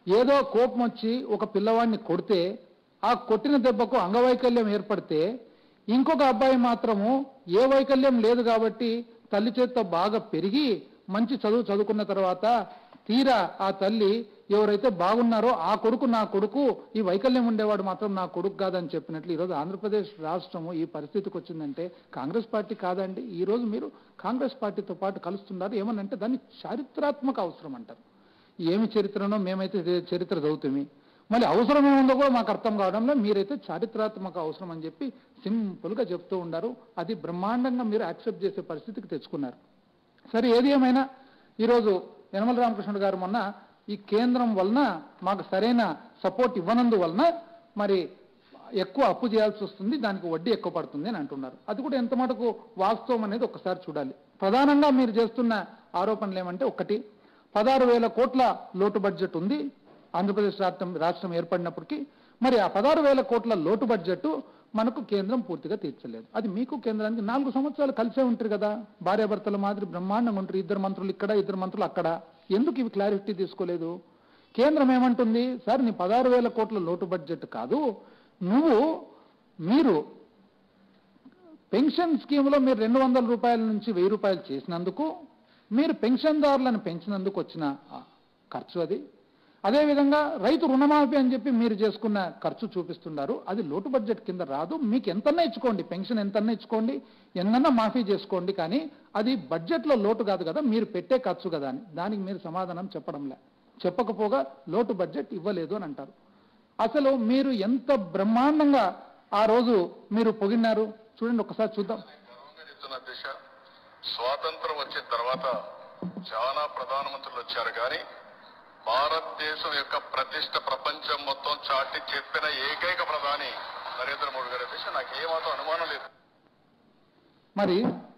ఏదో కోపం వచ్చి ఒక పిల్లవాడిని కొడితే ఆ కొట్టిన దెబ్బకు అంగవైకల్యం ఏర్పడితే ఇంకొక అబ్బాయి మాత్రము ఏ వైకల్యం లేదు కాబట్టి తల్లి చేత్తో బాగా పెరిగి మంచి చదువు చదువుకున్న తర్వాత తీరా ఆ తల్లి ఎవరైతే బాగున్నారో ఆ కొడుకు నా కొడుకు ఈ వైకల్యం ఉండేవాడు మాత్రం నా కొడుకు కాదని చెప్పినట్లు ఈరోజు ఆంధ్రప్రదేశ్ రాష్ట్రము ఈ పరిస్థితికి వచ్చిందంటే కాంగ్రెస్ పార్టీ కాదండి ఈ రోజు మీరు కాంగ్రెస్ పార్టీతో పాటు కలుస్తున్నారు ఏమనంటే దాన్ని చారిత్రాత్మక అవసరం అంటారు ఏమి చరిత్రనో మేమైతే ఇదే చరిత్ర చదువుతామి మళ్ళీ అవసరం ఏముందో కూడా మాకు అర్థం కావడంలో మీరైతే చారిత్రాత్మక అవసరం అని చెప్పి సింపుల్గా చెప్తూ ఉండారు అది బ్రహ్మాండంగా మీరు యాక్సెప్ట్ చేసే పరిస్థితికి తెచ్చుకున్నారు సరే ఏది ఏమైనా ఈరోజు యనమల రామకృష్ణుడు గారు మొన్న ఈ కేంద్రం వలన మాకు సరైన సపోర్ట్ ఇవ్వనందు వలన మరి ఎక్కువ అప్పు చేయాల్సి వస్తుంది దానికి వడ్డీ ఎక్కువ పడుతుంది అని అంటున్నారు అది కూడా ఎంత మటుకు వాస్తవం అనేది ఒకసారి చూడాలి ప్రధానంగా మీరు చేస్తున్న ఆరోపణలు ఏమంటే ఒకటి పదహారు వేల కోట్ల లోటు బడ్జెట్ ఉంది ఆంధ్రప్రదేశ్ రాష్ట్రం రాష్ట్రం ఏర్పడినప్పటికీ మరి ఆ పదహారు వేల కోట్ల లోటు బడ్జెట్ మనకు కేంద్రం పూర్తిగా తీర్చలేదు అది మీకు కేంద్రానికి నాలుగు సంవత్సరాలు కలిసే ఉంటారు కదా భార్యాభర్తల మాదిరి బ్రహ్మాండంగా ఉంటారు ఇద్దరు మంత్రులు ఇక్కడ ఇద్దరు మంత్రులు అక్కడ ఎందుకు ఇవి క్లారిటీ తీసుకోలేదు కేంద్రం ఏమంటుంది సార్ నీ పదహారు వేల కోట్ల లోటు బడ్జెట్ కాదు నువ్వు మీరు పెన్షన్ స్కీమ్లో మీరు రెండు వందల రూపాయల నుంచి వెయ్యి రూపాయలు చేసినందుకు మీరు పెన్షన్దారులను పెంచినందుకు వచ్చిన ఆ, ఖర్చు అది అదేవిధంగా రైతు రుణమాఫీ అని చెప్పి మీరు చేసుకున్న ఖర్చు చూపిస్తున్నారు అది లోటు బడ్జెట్ కింద రాదు మీకు ఎంతన్నా ఇచ్చుకోండి పెన్షన్ ఎంతన్నా ఇచ్చుకోండి ఎన్నన్నా మాఫీ చేసుకోండి కానీ అది బడ్జెట్లో లోటు కాదు కదా మీరు పెట్టే ఖర్చు కదా అని దానికి మీరు సమాధానం చెప్పడంలే చెప్పకపోగా లోటు బడ్జెట్ ఇవ్వలేదు అని అంటారు అసలు మీరు ఎంత బ్రహ్మాండంగా ఆ రోజు మీరు పొగిన్నారు చూడండి ఒకసారి చూద్దాం గర్వంగా చెప్తున్న దిశ స్వాతంత్రం వచ్చిన తర్వాత చాలా ప్రధానమంత్రులు వచ్చారు కానీ భారతదేశం యొక్క ప్రతిష్ట ప్రపంచం మొత్తం చాటి చెప్పిన ఏకైక ప్రధాని నరేంద్ర మోడీ గారి దిశ నాకు ఏమాత్రం అనుమానం లేదు మరి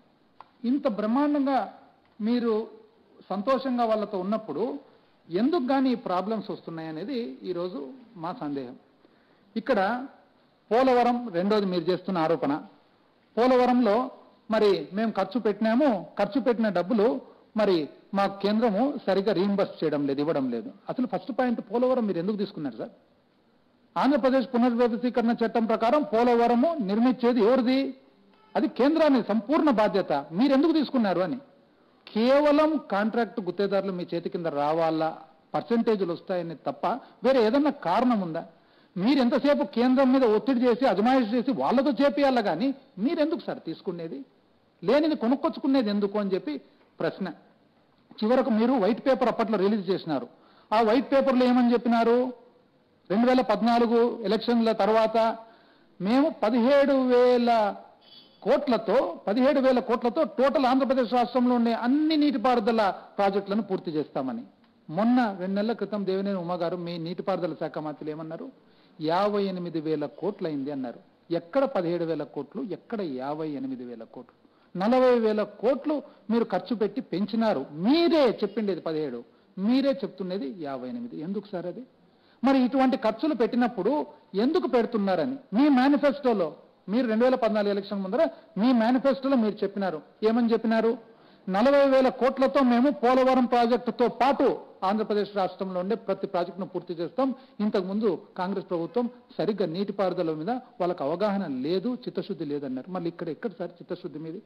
ఇంత బ్రహ్మాండంగా మీరు సంతోషంగా వాళ్ళతో ఉన్నప్పుడు ఎందుకు కానీ ఈ ప్రాబ్లమ్స్ వస్తున్నాయనేది ఈరోజు మా సందేహం ఇక్కడ పోలవరం రెండోది మీరు చేస్తున్న ఆరోపణ పోలవరంలో మరి మేము ఖర్చు పెట్టినాము ఖర్చు పెట్టిన డబ్బులు మరి మా కేంద్రము సరిగ్గా రీఇంబర్స్ చేయడం లేదు ఇవ్వడం లేదు అసలు ఫస్ట్ పాయింట్ పోలవరం మీరు ఎందుకు తీసుకున్నారు సార్ ఆంధ్రప్రదేశ్ పునర్వ్యవస్థీకరణ చట్టం ప్రకారం పోలవరము నిర్మించేది ఎవరిది అది కేంద్రాన్ని సంపూర్ణ బాధ్యత మీరు ఎందుకు తీసుకున్నారు అని కేవలం కాంట్రాక్ట్ గుత్తేదారులు మీ చేతి కింద రావాలా పర్సంటేజీలు వస్తాయని తప్ప వేరే ఏదన్నా కారణం ఉందా మీరు ఎంతసేపు కేంద్రం మీద ఒత్తిడి చేసి అజమాయిషి చేసి వాళ్ళతో చేపియాలా కానీ మీరెందుకు సార్ తీసుకునేది లేనిది కొనుక్కొచ్చుకునేది ఎందుకు అని చెప్పి ప్రశ్న చివరకు మీరు వైట్ పేపర్ అప్పట్లో రిలీజ్ చేసినారు ఆ వైట్ పేపర్లో ఏమని చెప్పినారు రెండు వేల పద్నాలుగు ఎలక్షన్ల తర్వాత మేము పదిహేడు వేల కోట్లతో పదిహేడు వేల కోట్లతో టోటల్ ఆంధ్రప్రదేశ్ రాష్ట్రంలో ఉండే అన్ని నీటిపారుదల ప్రాజెక్టులను పూర్తి చేస్తామని మొన్న రెండు నెలల క్రితం దేవినేని ఉమా గారు మీ నీటిపారుదల శాఖ మంత్రులు ఏమన్నారు యాభై ఎనిమిది వేల కోట్లు అయింది అన్నారు ఎక్కడ పదిహేడు వేల కోట్లు ఎక్కడ యాభై ఎనిమిది వేల కోట్లు నలభై వేల కోట్లు మీరు ఖర్చు పెట్టి పెంచినారు మీరే చెప్పిండేది పదిహేడు మీరే చెప్తున్నది యాభై ఎనిమిది ఎందుకు సార్ అది మరి ఇటువంటి ఖర్చులు పెట్టినప్పుడు ఎందుకు పెడుతున్నారని మీ మేనిఫెస్టోలో మీరు రెండు వేల పద్నాలుగు ఎలక్షన్ ముందర మీ మేనిఫెస్టోలో మీరు చెప్పినారు ఏమని చెప్పినారు నలభై వేల కోట్లతో మేము పోలవరం ప్రాజెక్టుతో పాటు ఆంధ్రప్రదేశ్ రాష్ట్రంలో ఉండే ప్రతి ప్రాజెక్టును పూర్తి చేస్తాం ఇంతకు ముందు కాంగ్రెస్ ప్రభుత్వం సరిగ్గా నీటిపారుదల మీద వాళ్ళకి అవగాహన లేదు చిత్తశుద్ధి లేదన్నారు మళ్ళీ ఇక్కడ ఎక్కడ సార్ చిత్తశుద్ధి మీది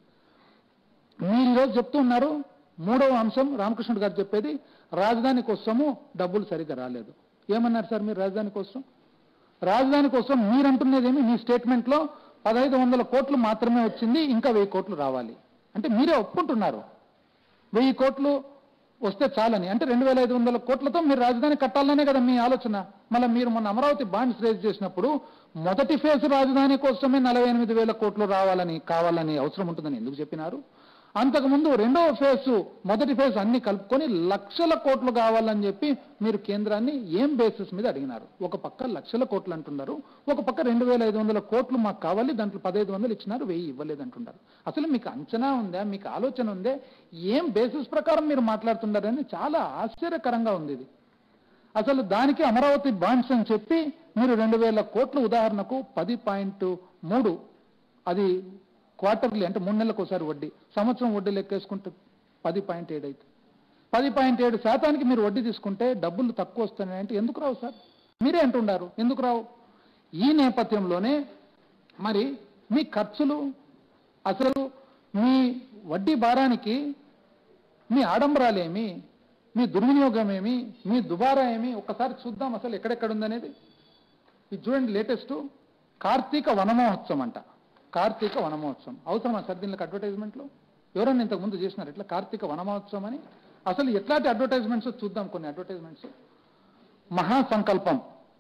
మీరు ఈరోజు చెప్తూ ఉన్నారు మూడవ అంశం రామకృష్ణుడు గారు చెప్పేది రాజధాని కోసము డబ్బులు సరిగ్గా రాలేదు ఏమన్నారు సార్ మీరు రాజధాని కోసం రాజధాని కోసం మీరు అంటున్నదేమి మీ స్టేట్మెంట్లో పదహైదు వందల కోట్లు మాత్రమే వచ్చింది ఇంకా వెయ్యి కోట్లు రావాలి అంటే మీరే ఒప్పుకుంటున్నారు వెయ్యి కోట్లు వస్తే చాలని అంటే రెండు వేల ఐదు వందల కోట్లతో మీరు రాజధాని కట్టాలనే కదా మీ ఆలోచన మళ్ళీ మీరు మొన్న అమరావతి బాండ్స్ రేజ్ చేసినప్పుడు మొదటి ఫేజ్ రాజధాని కోసమే నలభై ఎనిమిది వేల కోట్లు రావాలని కావాలని అవసరం ఉంటుందని ఎందుకు చెప్పినారు అంతకుముందు రెండవ ఫేజ్ మొదటి ఫేజ్ అన్ని కలుపుకొని లక్షల కోట్లు కావాలని చెప్పి మీరు కేంద్రాన్ని ఏం బేసిస్ మీద అడిగినారు ఒక పక్క లక్షల కోట్లు అంటున్నారు ఒక పక్క రెండు వేల ఐదు వందల కోట్లు మాకు కావాలి దాంట్లో పదహైదు వందలు ఇచ్చినారు వెయ్యి ఇవ్వలేదు అంటున్నారు అసలు మీకు అంచనా ఉందా మీకు ఆలోచన ఉందే ఏం బేసిస్ ప్రకారం మీరు మాట్లాడుతున్నారని చాలా ఆశ్చర్యకరంగా ఉంది ఇది అసలు దానికి అమరావతి బాండ్స్ అని చెప్పి మీరు రెండు వేల కోట్ల ఉదాహరణకు పది పాయింట్ మూడు అది క్వార్టర్లీ అంటే మూడు నెలలకు ఒకసారి వడ్డీ సంవత్సరం వడ్డీ లెక్కేసుకుంటే పది పాయింట్ ఏడు అవుతుంది పది పాయింట్ ఏడు శాతానికి మీరు వడ్డీ తీసుకుంటే డబ్బులు తక్కువ వస్తున్నాయి అంటే ఎందుకు రావు సార్ మీరే అంటుండారు ఎందుకు రావు ఈ నేపథ్యంలోనే మరి మీ ఖర్చులు అసలు మీ వడ్డీ భారానికి మీ ఆడంబరాలేమి మీ దుర్వినియోగం ఏమి మీ దుబారా ఏమి ఒక్కసారి చూద్దాం అసలు ఎక్కడెక్కడ ఉందనేది ఇది చూడండి లేటెస్ట్ కార్తీక వనమహోత్సవం అంట కార్తీక వనమహోత్సవం అవసరమా సార్ దీనికి అడ్వర్టైజ్మెంట్లో ఎవరన్నా ఇంతకు ముందు చేసినారు ఇట్లా కార్తీక వనమహోత్సవం అని అసలు ఎట్లాంటి అడ్వర్టైజ్మెంట్స్ చూద్దాం కొన్ని అడ్వర్టైజ్మెంట్స్ మహాసంకల్పం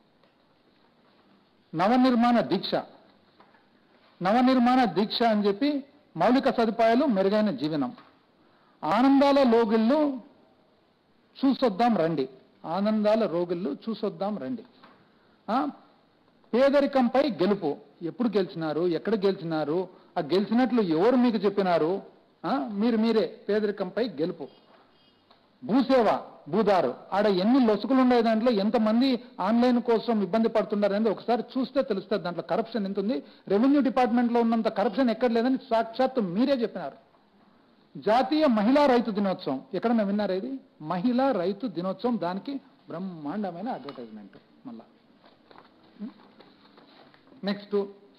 నవనిర్మాణ దీక్ష నవనిర్మాణ దీక్ష అని చెప్పి మౌలిక సదుపాయాలు మెరుగైన జీవనం ఆనందాల లోగిళ్ళు చూసొద్దాం రండి ఆనందాల రోగిళ్ళు చూసొద్దాం రండి ఆ, పేదరికంపై గెలుపు ఎప్పుడు గెలిచినారు ఎక్కడ గెలిచినారు ఆ గెలిచినట్లు ఎవరు మీకు చెప్పినారు ఆ, మీరు మీరే పేదరికంపై గెలుపు భూసేవ భూదారు ఆడ ఎన్ని లొసుకులు ఉండే దాంట్లో ఎంతమంది ఆన్లైన్ కోసం ఇబ్బంది పడుతున్నారు అనేది ఒకసారి చూస్తే తెలుస్తుంది దాంట్లో కరప్షన్ ఎంత ఉంది రెవెన్యూ డిపార్ట్మెంట్ లో ఉన్నంత కరప్షన్ ఎక్కడ లేదని సాక్షాత్తు మీరే చెప్పినారు జాతీయ మహిళా రైతు దినోత్సవం ఎక్కడన్నా విన్నారా ఇది మహిళా రైతు దినోత్సవం దానికి బ్రహ్మాండమైన అడ్వర్టైజ్మెంట్ మళ్ళా నెక్స్ట్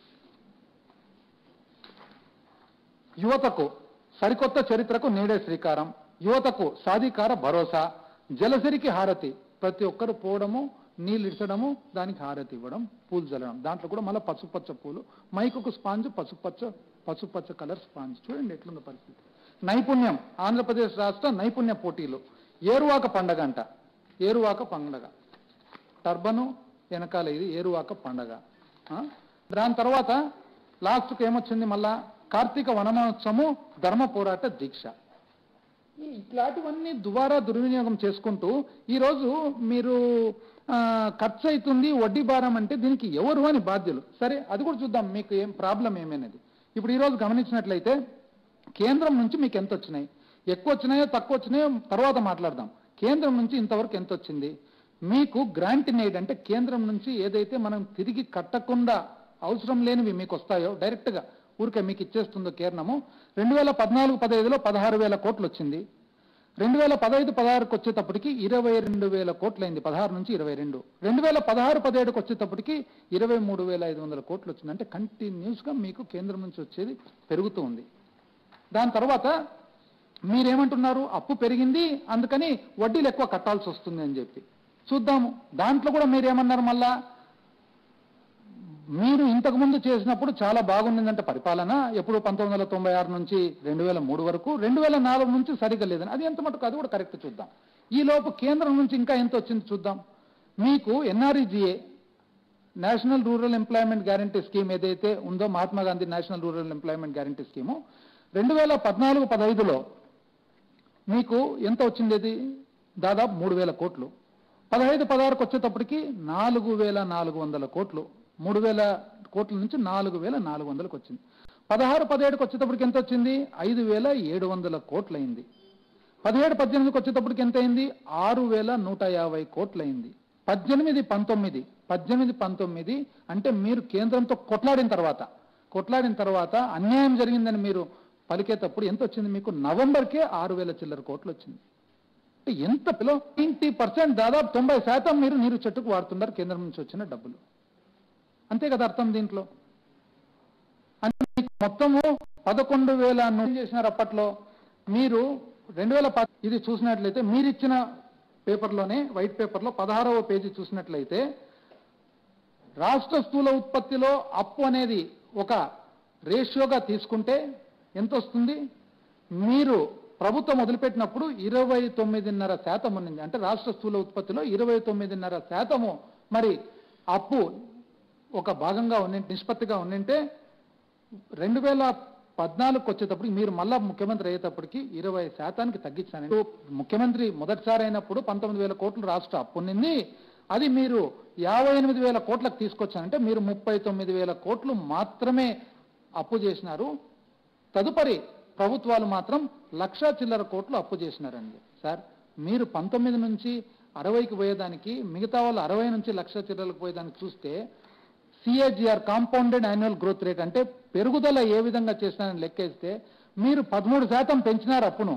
యువతకు సరికొత్త చరిత్రకు నేడే శ్రీకారం యువతకు సాధికార భరోసా జలసిరికి హారతి ప్రతి ఒక్కరు పోవడము నీళ్ళు ఇచ్చడము దానికి హారతి ఇవ్వడం పూలు చల్లడం దాంట్లో కూడా మళ్ళీ పసుపచ్చ పూలు మైకుకు స్పాంజ్ పసుపచ్చ పసుపచ్చ కలర్ స్పాంజ్ చూడండి ఎట్లుందో పరిస్థితి నైపుణ్యం ఆంధ్రప్రదేశ్ రాష్ట్ర నైపుణ్య పోటీలు ఏరువాక పండగ అంట ఏరువాక పండగ టర్బను వెనకాల ఇది ఏరువాక పండగ ఆ? దాని తర్వాత లాస్ట్కి ఏమొచ్చింది మళ్ళా కార్తీక వనమహోత్సవము ధర్మ పోరాట దీక్ష ఈ ఇట్లాంటివన్నీ దుబారా దుర్వినియోగం చేసుకుంటూ ఈరోజు మీరు ఆ, ఖర్చు అవుతుంది వడ్డీ భారం అంటే దీనికి ఎవరు అని బాధ్యులు సరే అది కూడా చూద్దాం మీకు ఏం ప్రాబ్లం ఏమనేది ఇప్పుడు ఈరోజు గమనించినట్లయితే కేంద్రం నుంచి మీకు ఎంత వచ్చినాయి ఎక్కువ వచ్చినాయో తక్కువ వచ్చినాయో తర్వాత మాట్లాడదాం కేంద్రం నుంచి ఇంతవరకు ఎంత వచ్చింది మీకు గ్రాంట్ ఇన్ ఎయిడ్ అంటే కేంద్రం నుంచి ఏదైతే మనం తిరిగి కట్టకుండా అవసరం లేనివి మీకు వస్తాయో డైరెక్ట్గా ఊరికే మీకు ఇచ్చేస్తుందో కేంద్రము రెండు వేల పద్నాలుగు పదహైదులో పదహారు వేల కోట్లు వచ్చింది రెండు వేల పదహైదు పదహారుకి వచ్చేటప్పటికి ఇరవై రెండు వేల కోట్లయింది పదహారు నుంచి ఇరవై రెండు రెండు వేల పదహారు పదిహేడుకి వచ్చేటప్పటికి ఇరవై మూడు వేల ఐదు వందల కోట్లు వచ్చింది అంటే కంటిన్యూస్గా మీకు కేంద్రం నుంచి వచ్చేది పెరుగుతూ ఉంది దాని తర్వాత మీరేమంటున్నారు అప్పు పెరిగింది అందుకని వడ్డీలు ఎక్కువ కట్టాల్సి వస్తుంది అని చెప్పి చూద్దాము దాంట్లో కూడా మీరేమన్నారు మళ్ళా మీరు ఇంతకు ముందు చేసినప్పుడు చాలా బాగుండిందంటే పరిపాలన ఎప్పుడు పంతొమ్మిది వందల తొంభై ఆరు నుంచి రెండు వేల మూడు వరకు రెండు వేల నాలుగు నుంచి సరిగ్గా లేదని అది ఎంత మటుకు అది కూడా కరెక్ట్ చూద్దాం ఈ లోపు కేంద్రం నుంచి ఇంకా ఎంత వచ్చింది చూద్దాం మీకు NREGA national rural employment guarantee scheme ఏదైతే ఉందో Mahatma Gandhi national rural employment guarantee scheme రెండు వేల పద్నాలుగు పదహైదులో మీకు ఎంత వచ్చింది ఇది దాదాపు మూడు వేల కోట్లు పదహైదు పదహారుకు వచ్చేటప్పటికి నాలుగు వేల నాలుగు వందల కోట్లు మూడు వేల కోట్ల నుంచి నాలుగు వేల నాలుగు వందలకు వచ్చింది పదహారు పదిహేడుకి వచ్చేటప్పటికి ఎంత వచ్చింది ఐదు వేల ఏడు వందల కోట్లు అయింది పదిహేడు పద్దెనిమిదికి వచ్చేటప్పటికి ఎంత అయింది ఆరు వేల నూట యాభై కోట్లు అయింది పద్దెనిమిది పంతొమ్మిది పద్దెనిమిది పంతొమ్మిది అంటే మీరు కేంద్రంతో కొట్లాడిన తర్వాత కొట్లాడిన తర్వాత అన్యాయం జరిగిందని మీరు పలికేటప్పుడు ఎంత వచ్చింది మీకు నవంబర్కే ఆరు వేల చిల్లర కోట్లు వచ్చింది అంటే ఎంత పిలో నైంటీ పర్సెంట్ దాదాపు తొంభై శాతం మీరు నీరు చెట్టుకు వాడుతున్నారు కేంద్రం నుంచి వచ్చిన డబ్బులు అంతే కదా అర్థం దీంట్లో అంటే మీకు మొత్తము పదకొండు వేల నుండి చేసినారు అప్పట్లో మీరు రెండు వేల పద్ ఇది చూసినట్లయితే మీరు ఇచ్చిన పేపర్లోనే వైట్ పేపర్లో పదహారవ పేజీ చూసినట్లయితే రాష్ట్ర స్థూల ఉత్పత్తిలో అప్పు అనేది ఒక రేషియోగా తీసుకుంటే ఎంత వస్తుంది మీరు ప్రభుత్వం మొదలుపెట్టినప్పుడు ఇరవై తొమ్మిదిన్నర శాతం ఉన్నింది అంటే రాష్ట్ర స్థూల ఉత్పత్తిలో ఇరవై తొమ్మిదిన్నర శాతము మరి అప్పు ఒక భాగంగా ఉండి నిష్పత్తిగా ఉండింటే రెండు వేల పద్నాలుగుకి వచ్చేటప్పటికి మీరు మళ్ళా ముఖ్యమంత్రి అయ్యేటప్పటికి ఇరవై శాతానికి తగ్గించాను ముఖ్యమంత్రి మొదటిసారి అయినప్పుడు పంతొమ్మిది వేల కోట్లు రాష్ట్ర అప్పు ఉన్నింది అది మీరు యాభై ఎనిమిది వేల కోట్లకు తీసుకొచ్చారంటే మీరు ముప్పై తొమ్మిది వేల కోట్లు మాత్రమే అప్పు చేసినారు తదుపరి ప్రభుత్వాలు మాత్రం లక్షా చిల్లర కోట్లు అప్పు చేసినారండి సార్ మీరు పంతొమ్మిది నుంచి అరవైకి పోయేదానికి మిగతా వాళ్ళు అరవై నుంచి లక్ష చిల్లరకు పోయేదానికి చూస్తే CAGR compounded annual growth rate అంటే పెరుగుదల ఏ విధంగా చేసినారని లెక్కేస్తే మీరు పదమూడు శాతం పెంచినారు అప్పును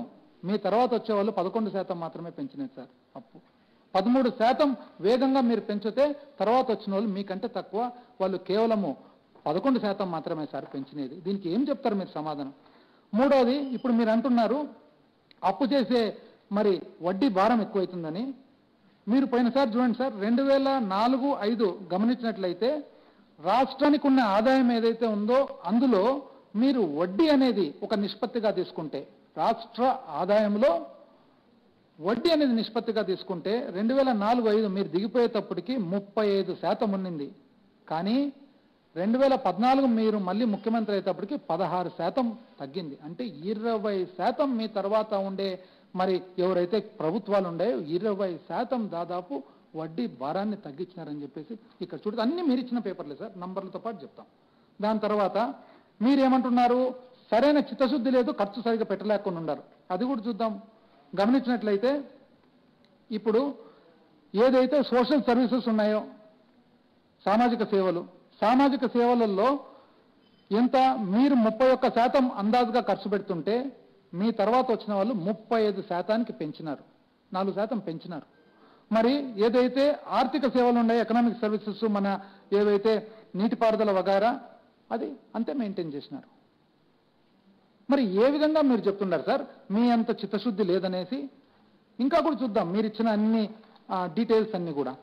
మీ తర్వాత వచ్చే వాళ్ళు పదకొండు శాతం మాత్రమే పెంచినారు సార్ అప్పు పదమూడు శాతం వేగంగా మీరు పెంచితే తర్వాత వచ్చిన వాళ్ళు మీకంటే తక్కువ వాళ్ళు కేవలము పదకొండు శాతం మాత్రమే సార్ పెంచినది దీనికి ఏం చెప్తారు మీరు సమాధానం మూడవది ఇప్పుడు మీరు అంటున్నారు అప్పు చేసే మరి వడ్డీ భారం ఎక్కువైతుందని మీరు పోయినసారి చూడండి సార్ రెండు వేల నాలుగు ఐదు గమనించినట్లయితే రాష్ట్రానికి ఉన్న ఆదాయం ఏదైతే ఉందో అందులో మీరు వడ్డీ అనేది ఒక నిష్పత్తిగా తీసుకుంటే రాష్ట్ర ఆదాయంలో వడ్డీ అనేది నిష్పత్తిగా తీసుకుంటే రెండు వేల నాలుగు ఐదు మీరు దిగిపోయేటప్పటికి ముప్పై ఐదు శాతం ఉన్నింది కానీ రెండు వేల పద్నాలుగు మీరు మళ్ళీ ముఖ్యమంత్రి అయ్యేటప్పటికి పదహారు శాతం తగ్గింది అంటే ఇరవై శాతం మీ తర్వాత ఉండే మరి ఎవరైతే ప్రభుత్వాలు ఉన్నాయో ఇరవై శాతం దాదాపు వడ్డీ భారాన్ని తగ్గించినారని చెప్పేసి ఇక్కడ చూడదు అన్ని మీరు ఇచ్చిన పేపర్లే సార్ నంబర్లతో పాటు చెప్తాం దాని తర్వాత మీరేమంటున్నారు సరైన చిత్తశుద్ధి లేదు ఖర్చు సరిగా పెట్టలేకుండా ఉన్నారు అది కూడా చూద్దాం గమనించినట్లయితే ఇప్పుడు ఏదైతే సోషల్ సర్వీసెస్ ఉన్నాయో సామాజిక సేవలు సామాజిక సేవలలో ఎంత మీరు ముప్పై ఒక్క శాతం అందాజుగా ఖర్చు పెడుతుంటే మీ తర్వాత వచ్చిన వాళ్ళు ముప్పై ఐదు శాతానికి పెంచినారు నాలుగు శాతం పెంచినారు మరి ఏదైతే ఆర్థిక సేవలు ఉన్నాయో ఎకనామిక్ సర్వీసెస్ మన ఏవైతే నీటిపారుదల వగారా అది అంతే మెయింటైన్ చేసినారు మరి ఏ విధంగా మీరు చెప్తున్నారు సార్ మీ అంత చిత్తశుద్ధి లేదనేసి ఇంకా కూడా చూద్దాం మీరు ఇచ్చిన అన్ని డీటెయిల్స్ అన్ని కూడా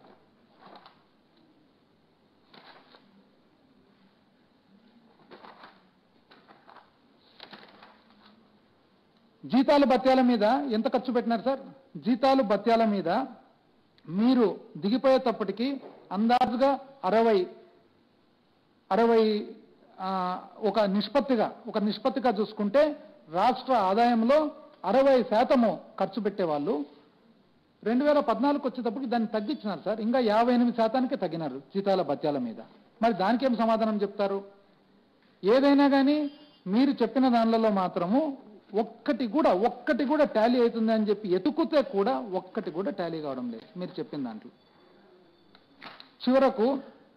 జీతాలు భత్యాల మీద ఎంత ఖర్చు పెట్టినారు సార్ జీతాలు భత్యాల మీద మీరు దిగిపోయేటప్పటికి అందాజుగా అరవై అరవై ఆ, ఒక నిష్పత్తిగా ఒక నిష్పత్తిగా చూసుకుంటే రాష్ట్ర ఆదాయంలో అరవై శాతము ఖర్చు పెట్టేవాళ్ళు రెండు వేల పద్నాలుగు వచ్చేటప్పటికి దాన్ని తగ్గించినారు సార్ ఇంకా యాభై ఎనిమిది శాతానికి తగ్గినారు జీతాల భత్యాల మీద మరి దానికి ఏం సమాధానం చెప్తారు ఏదైనా కానీ మీరు చెప్పిన దానిలలో మాత్రము ఒక్కటి కూడా ఒక్కటి కూడా టాలీ అవుతుంది అని చెప్పి ఎతుకుతే కూడా ఒక్కటి కూడా టాలీ కావడం లేదు మీరు చెప్పిన దాంట్లో చివరకు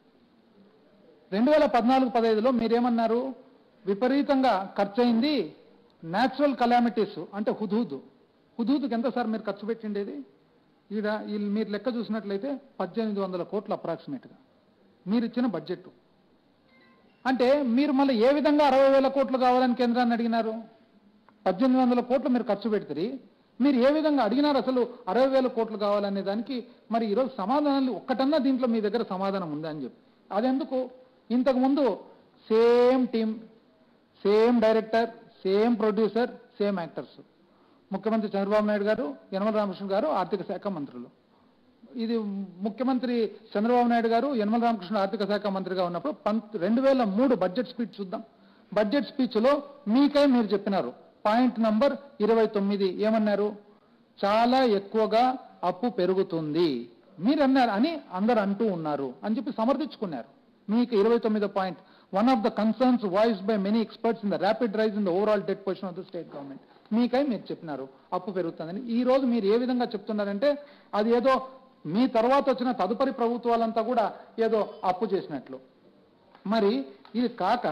రెండు వేల పద్నాలుగు పదహైదులో మీరేమన్నారు విపరీతంగా ఖర్చు అయింది న్యాచురల్ కలామిటీస్ అంటే హుదూద్ హుదూద్కి ఎంత సార్ మీరు ఖర్చు పెట్టిండేది ఈడ వీళ్ళు మీరు లెక్క చూసినట్లయితే పద్దెనిమిది వందల కోట్లు అప్రాక్సిమేట్గా మీరు ఇచ్చిన బడ్జెట్ అంటే మీరు మళ్ళీ ఏ విధంగా అరవై వేల కోట్లు కావాలని కేంద్రాన్ని అడిగినారు పద్దెనిమిది వందల కోట్లు మీరు ఖర్చు పెడతారు మీరు ఏ విధంగా అడిగినారు అసలు అరవై వేల కోట్లు కావాలనే దానికి మరి ఈరోజు సమాధానాలు ఒక్కటన్నా దీంట్లో మీ దగ్గర సమాధానం ఉందా అని చెప్పి అదెందుకు ఇంతకు ముందు same team same director same producer same actors ముఖ్యమంత్రి చంద్రబాబు నాయుడు గారు యనమల రామకృష్ణ గారు ఆర్థిక శాఖ మంత్రులు ఇది ముఖ్యమంత్రి చంద్రబాబు నాయుడు గారు యనమల రామకృష్ణ ఆర్థిక శాఖ మంత్రిగా ఉన్నప్పుడు పంత్ రెండు వేల మూడు బడ్జెట్ స్పీచ్ చూద్దాం బడ్జెట్ స్పీచ్లో మీకై మీరు చెప్పినారు పాయింట్ నంబర్ ఇరవై తొమ్మిది ఏమన్నారు చాలా ఎక్కువగా అప్పు పెరుగుతుంది మీరు అన్నారు అని అందరు అంటూ ఉన్నారు అని చెప్పి సమర్థించుకున్నారు మీకు ఇరవై తొమ్మిదో point one of the concerns voice by many experts in the rapid rise in the overall debt position of the state government మీకై మీరు చెప్పినారు అప్పు పెరుగుతుందని ఈ రోజు మీరు ఏ విధంగా చెప్తున్నారంటే అది ఏదో మీ తర్వాత వచ్చిన తదుపరి ప్రభుత్వాలంతా కూడా ఏదో అప్పు చేసినట్లు మరి ఇది కాక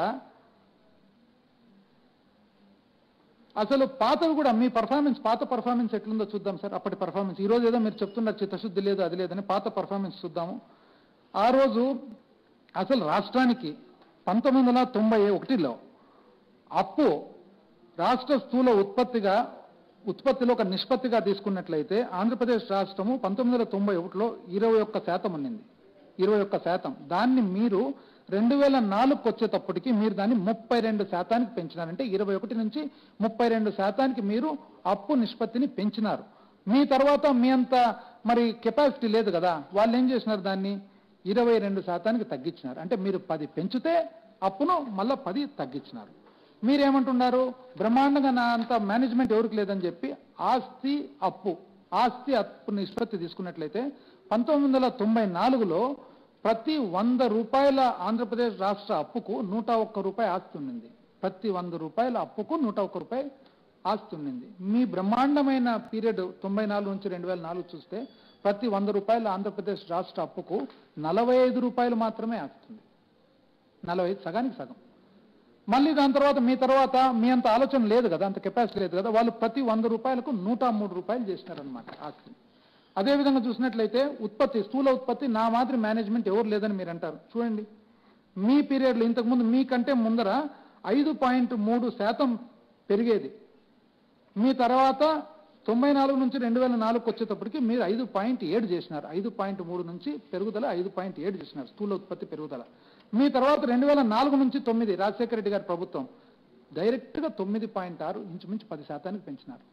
అసలు పాతవి కూడా మీ పర్ఫార్మెన్స్ పాత పర్ఫార్మెన్స్ ఎట్లుందో చూద్దాం సార్ అప్పటి పర్ఫార్మెన్స్ ఈ రోజు ఏదో మీరు చెప్తున్నారు చిత్తశుద్ధి లేదు అది లేదని పాత పర్ఫార్మెన్స్ చూద్దాము ఆ రోజు అసలు రాష్ట్రానికి పంతొమ్మిది వందల తొంభై ఒకటిలో అప్పు రాష్ట్ర స్థూల ఉత్పత్తిగా ఉత్పత్తిలో ఒక నిష్పత్తిగా తీసుకున్నట్లయితే ఆంధ్రప్రదేశ్ రాష్ట్రము పంతొమ్మిది వందల తొంభై ఒకటిలో ఇరవై ఒక్క శాతం ఉన్నింది ఇరవై ఒక్క శాతం దాన్ని మీరు రెండు వేల నాలుగుకి వచ్చేటప్పటికి మీరు దాన్ని ముప్పై రెండు శాతానికి పెంచినారంటే ఇరవై ఒకటి నుంచి ముప్పై రెండు శాతానికి మీరు అప్పు నిష్పత్తిని పెంచినారు మీ తర్వాత మీ అంత మరి కెపాసిటీ లేదు కదా వాళ్ళు ఏం చేసినారు దాన్ని ఇరవై రెండు శాతానికి తగ్గించినారు అంటే మీరు పది పెంచితే అప్పును మళ్ళా పది తగ్గించినారు మీరేమంటున్నారు బ్రహ్మాండంగా నా అంత మేనేజ్మెంట్ ఎవరికి లేదని చెప్పి ఆస్తి అప్పు ఆస్తి అప్పు నిష్పత్తి తీసుకున్నట్లయితే పంతొమ్మిది వందల తొంభై నాలుగులో ప్రతి వంద రూపాయల ఆంధ్రప్రదేశ్ రాష్ట్ర అప్పుకు నూట ఒక్క రూపాయి ఆస్తి ఉండింది ప్రతి వంద రూపాయల అప్పుకు నూట ఒక్క రూపాయి ఆస్తి ఉండింది మీ బ్రహ్మాండమైన పీరియడ్ తొంభై నాలుగు నుంచి రెండు వేల నాలుగు చూస్తే ప్రతి వంద రూపాయల ఆంధ్రప్రదేశ్ రాష్ట్ర అప్పుకు నలభై ఐదు రూపాయలు మాత్రమే ఆస్తుంది నలభై ఐదు సగానికి సగం మళ్ళీ దాని తర్వాత మీ తర్వాత మీ అంత ఆలోచన లేదు కదా అంత కెపాసిటీ లేదు కదా వాళ్ళు ప్రతి వంద రూపాయలకు నూట మూడు రూపాయలు చేసినారనమాట ఆస్తి అదేవిధంగా చూసినట్లయితే ఉత్పత్తి స్థూల ఉత్పత్తి నా మాదిరి మేనేజ్మెంట్ ఎవరు లేదని మీరు అంటారు చూడండి మీ పీరియడ్లో ఇంతకుముందు మీకంటే ముందర ఐదు పాయింట్ మూడు శాతం పెరిగేది మీ తర్వాత తొంభై నాలుగు నుంచి రెండు వేల నాలుగుకి వచ్చేటప్పటికి మీరు ఐదు పాయింట్ ఏడు చేసినారు ఐదు పాయింట్ మూడు నుంచి పెరుగుదల ఐదు పాయింట్ ఏడు చేసినారు స్థూల ఉత్పత్తి పెరుగుదల మీ తర్వాత రెండు వేల నాలుగు నుంచి తొమ్మిది రాజశేఖర రెడ్డి గారి ప్రభుత్వం డైరెక్ట్గా తొమ్మిది పాయింట్ ఆరు ఇంచుమించు పది శాతానికి పెంచినారు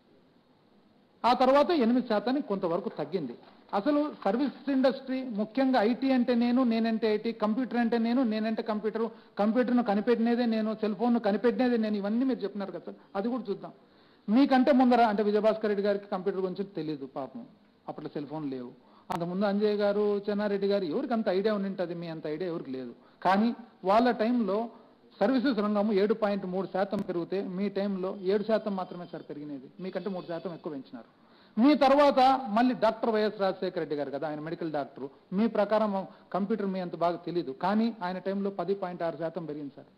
ఆ తర్వాత ఎనిమిది శాతానికి కొంతవరకు తగ్గింది అసలు సర్వీస్ ఇండస్ట్రీ ముఖ్యంగా ఐటీ అంటే నేను నేనంటే ఐటీ కంప్యూటర్ అంటే నేను నేనంటే కంప్యూటర్ కంప్యూటర్ను కనిపెట్టినదే నేను సెల్ ఫోన్ను కనిపెట్టినదే నేను ఇవన్నీ మీరు చెప్పినారు కదా సార్ అది కూడా చూద్దాం మీకంటే ముందర అంటే విజయభాస్కర్ రెడ్డి గారికి కంప్యూటర్ గురించి తెలియదు పాపం అప్పట్లో సెల్ ఫోన్ లేవు అంతకుముందు అంజయ్ గారు చెన్నారెడ్డి గారు ఎవరికి అంత ఐడియా ఉండింటది మీ అంత ఐడియా ఎవరికి లేదు కానీ వాళ్ళ టైంలో సర్వీసెస్ రంగము ఏడు పాయింట్ మూడు శాతం పెరిగితే మీ టైంలో ఏడు శాతం మాత్రమే సార్ పెరిగినది మీకంటే మూడు శాతం ఎక్కువ పెంచినారు మీ తర్వాత మళ్ళీ డాక్టర్ వైఎస్ రాజశేఖర రెడ్డి గారు కదా ఆయన మెడికల్ డాక్టర్ మీ ప్రకారం కంప్యూటర్ మీ అంత బాగా తెలియదు కానీ ఆయన టైంలో పది పాయింట్ ఆరు శాతం పెరిగింది సార్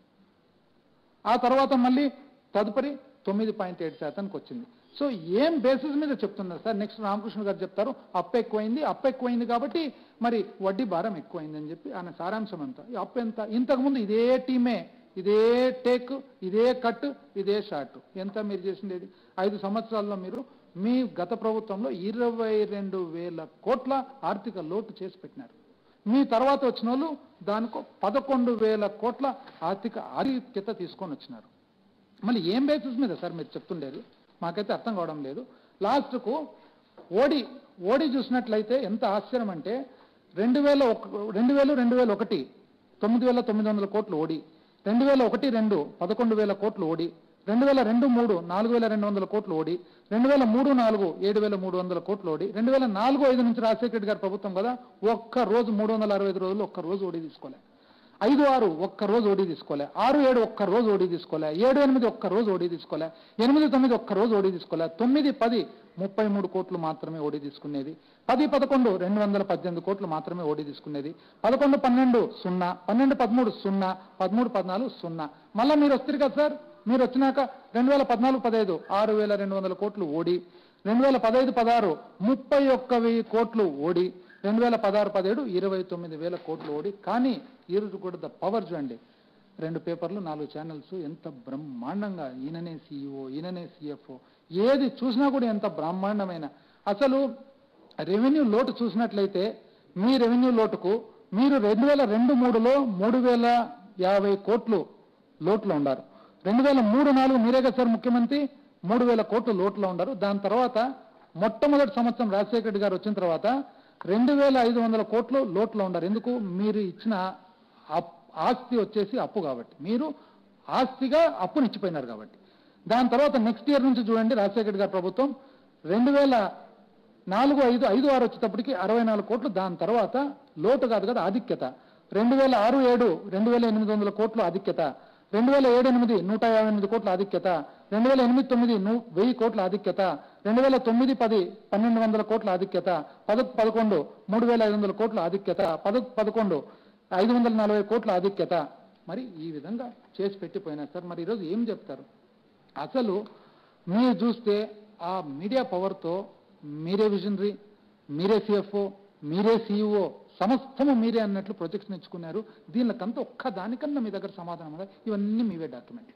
ఆ తర్వాత మళ్ళీ తదుపరి తొమ్మిది పాయింట్ ఏడు శాతానికి వచ్చింది సో ఏం బేసిస్ మీద చెప్తున్నారు సార్ నెక్స్ట్ రామకృష్ణ గారు చెప్తారు అప్పు ఎక్కువైంది అప్పు ఎక్కువైంది కాబట్టి మరి వడ్డీ భారం ఎక్కువైంది అని చెప్పి ఆయన సారాంశం అంతా ఈ అప్పు ఎంత ఇంతకుముందు ఇదే టీమే ఇదే టేక్ ఇదే కట్ ఇదే షార్ట్ ఎంత మీరు చేసింది ఏది? ఐదు సంవత్సరాల్లో మీరు మీ గత ప్రభుత్వంలో ఇరవై రెండు వేల కోట్ల ఆర్థిక లోటు చేసి పెట్టినారు మీ తర్వాత వచ్చిన వాళ్ళు దానికో పదకొండు వేల కోట్ల ఆర్థిక ఆధిక్యత తీసుకొని వచ్చినారు మళ్ళీ ఏం బేసిస్ మీద సార్ మీరు చెప్తుండేది మాకైతే అర్థం కావడం లేదు లాస్ట్కు ఓడి ఓడి చూసినట్లయితే ఎంత ఆశ్చర్యం అంటే రెండు వేల ఒక రెండు వేలు రెండు వేల ఒకటి తొమ్మిది వేల తొమ్మిది వందల కోట్లు ఓడి రెండు వేల ఒకటి రెండు పదకొండు వేల కోట్లు ఓడి రెండు వేల రెండు మూడు నాలుగు వేల రెండు వందల కోట్లు ఓడి రెండు వేల మూడు నాలుగు ఏడు వేల మూడు వందల కోట్లు ఓడి రెండు వేల నాలుగు ఐదు నుంచి రాజశేఖర రెడ్డి గారి ప్రభుత్వం కదా ఒక్క రోజు మూడు వందల అరవై ఐదు రోజులు ఒక్క రోజు ఓడి తీసుకోలే ఐదు ఆరు ఒక్క రోజు ఓడి తీసుకోలే ఆరు ఏడు ఒక్క రోజు ఓడి తీసుకోలే ఏడు ఎనిమిది ఒక్క రోజు ఓడి తీసుకోలే ఎనిమిది తొమ్మిది ఒక్క రోజు ఓడి తీసుకోలే తొమ్మిది పది ముప్పై మూడు కోట్లు మాత్రమే ఓడి తీసుకునేది పది పదకొండు రెండు వందల పద్దెనిమిది కోట్లు మాత్రమే ఓడి తీసుకునేది పదకొండు పన్నెండు సున్నా పన్నెండు పదమూడు సున్నా పదమూడు పద్నాలుగు సున్నా మళ్ళీ మీరు వస్తారు కదా సార్ మీరు వచ్చినాక రెండు వేల పద్నాలుగు పదహైదు ఆరు వేల రెండు వందల కోట్లు ఓడి రెండు వేల పదహైదు పదహారు ముప్పై ఒక్క వెయ్యి కోట్లు ఓడి రెండు వేల పదహారు పదిహేడు ఇరవై తొమ్మిది వేల కోట్లు ఓడి కానీ ఈరోజు కూడా ద పవర్ చూడండి రెండు పేపర్లు నాలుగు ఛానల్స్ ఎంత బ్రహ్మాండంగా ఈయననే సీఈఓ ఈయననే సిఎఫ్ఓ ఏది చూసినా కూడా ఎంత బ్రహ్మాండమైన అసలు రెవెన్యూ లోటు చూసినట్లయితే మీ రెవెన్యూ లోటుకు మీరు రెండు వేల రెండు మూడులో మూడు వేల యాభై కోట్లు లోట్లో ఉండారు రెండు వేల మూడు నాలుగు మీరే కదా సార్ ముఖ్యమంత్రి మూడు వేల కోట్లు లోట్లో ఉండారు దాని తర్వాత మొట్టమొదటి సంవత్సరం రాజశేఖర రెడ్డి గారు వచ్చిన తర్వాత రెండు వేల ఐదు వందల కోట్లు లోట్లో ఉండారు ఎందుకు మీరు ఇచ్చిన అప్- ఆస్తి వచ్చేసి అప్పు కాబట్టి మీరు ఆస్తిగా అప్పునిచ్చిపోయినారు కాబట్టి దాని తర్వాత నెక్స్ట్ ఇయర్ నుంచి చూడండి రాజశేఖర రెడ్డి గారి ప్రభుత్వం రెండు వేల నాలుగు ఐదు ఐదు ఆరు వచ్చేటప్పటికి అరవై నాలుగు కోట్లు దాని తర్వాత లోటు కాదు కదా ఆధిక్యత రెండు వేల ఆరు ఏడు రెండు వేల ఎనిమిది వందల కోట్లు ఆధిక్యత రెండు వేల ఏడు ఎనిమిది నూట యాభై ఎనిమిది కోట్ల ఆధిక్యత రెండు వేల ఎనిమిది తొమ్మిది ను- వెయ్యి కోట్ల ఆధిక్యత రెండు వేల తొమ్మిది పది పన్నెండు వందల కోట్ల ఆధిక్యత పద పదకొండు మూడు వేల ఐదు వందల కోట్ల ఆధిక్యత పద పదకొండు ఐదు వందల నలభై కోట్ల ఆధిక్యత మరి ఈ విధంగా చేసి పెట్టిపోయినా సార్ మరి ఈరోజు ఏం చెప్తారు అసలు మీరు చూస్తే ఆ మీడియా పవర్తో మీరే విజనరీ మీరే సిఎఫ్ఓ మీరే సిఇఓ సమస్తము మీరే అన్నట్లు ప్రొజెక్ట్స్ ఇచ్చుకున్నారు దీనికంతా ఒక్క దానికన్నా మీ దగ్గర సమాధానం ఉందా ఇవన్నీ మీవే డాక్యుమెంట్లు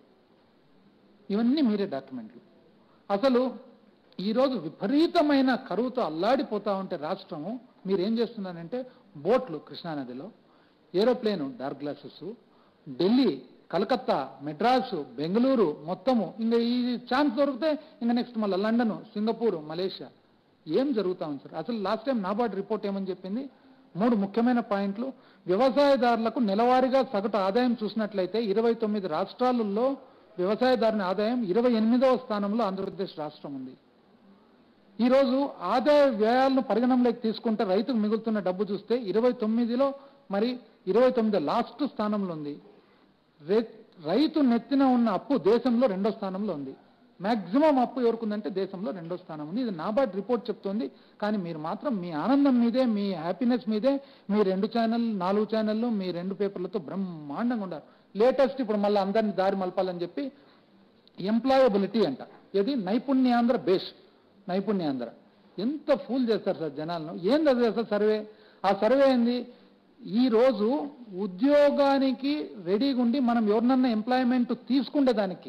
ఇవన్నీ మీరే డాక్యుమెంట్లు అసలు ఈరోజు విపరీతమైన కరువుతో అల్లాడిపోతా ఉంటే రాష్ట్రము మీరేం చేస్తున్నారంటే బోట్లు కృష్ణానదిలో aeroplane dark glasses Delhi Calcutta Madras Bengaluru మొత్తము ఇంకా ఈ ఛాన్స్ దొరికితే ఇంకా నెక్స్ట్ మళ్ళీ లండన్ సింగపూర్ మలేషియా ఏం జరుగుతా ఉంది సార్ అసలు లాస్ట్ టైం నాబార్డ్ రిపోర్ట్ ఏమని చెప్పింది మూడు ముఖ్యమైన పాయింట్లు వ్యవసాయదారులకు నెలవారీగా సగటు ఆదాయం చూసినట్లయితే ఇరవై తొమ్మిది రాష్ట్రాలలో వ్యవసాయదారుని ఆదాయం ఇరవై ఎనిమిదవ స్థానంలో ఆంధ్రప్రదేశ్ రాష్ట్రం ఉంది ఈరోజు ఆదాయ వ్యయాలను పరిగణనలోకి తీసుకుంటే రైతుకు మిగులుతున్న డబ్బు చూస్తే ఇరవై తొమ్మిదిలో మరి ఇరవై తొమ్మిది లాస్ట్ స్థానంలో ఉంది రే- రైతు నెత్తిన ఉన్న అప్పు దేశంలో రెండో స్థానంలో ఉంది మాక్సిమం అప్పు ఎవరుకుందంటే దేశంలో రెండో స్థానం ఉంది ఇది నాబార్డ్ రిపోర్ట్ చెప్తోంది కానీ మీరు మాత్రం మీ ఆనందం మీదే మీ హ్యాపీనెస్ మీదే మీ రెండు ఛానల్ నాలుగు ఛానళ్ళు మీ రెండు పేపర్లతో బ్రహ్మాండంగా ఉండారు లేటెస్ట్ ఇప్పుడు మళ్ళీ అందరిని దారి మలపాలని చెప్పి ఎంప్లాయబిలిటీ అంట ఇది నైపుణ్యాంధ్ర బేస్ నైపుణ్యాంధ్ర ఎంత ఫూల్ చేస్తారు సార్ జనాలను ఏంది అది అసలు సర్వే ఆ సర్వే ఏంది ఈ రోజు ఉద్యోగానికి రెడీగా ఉండి మనం ఎవరినన్నా ఎంప్లాయ్మెంట్ తీసుకుంటే దానికి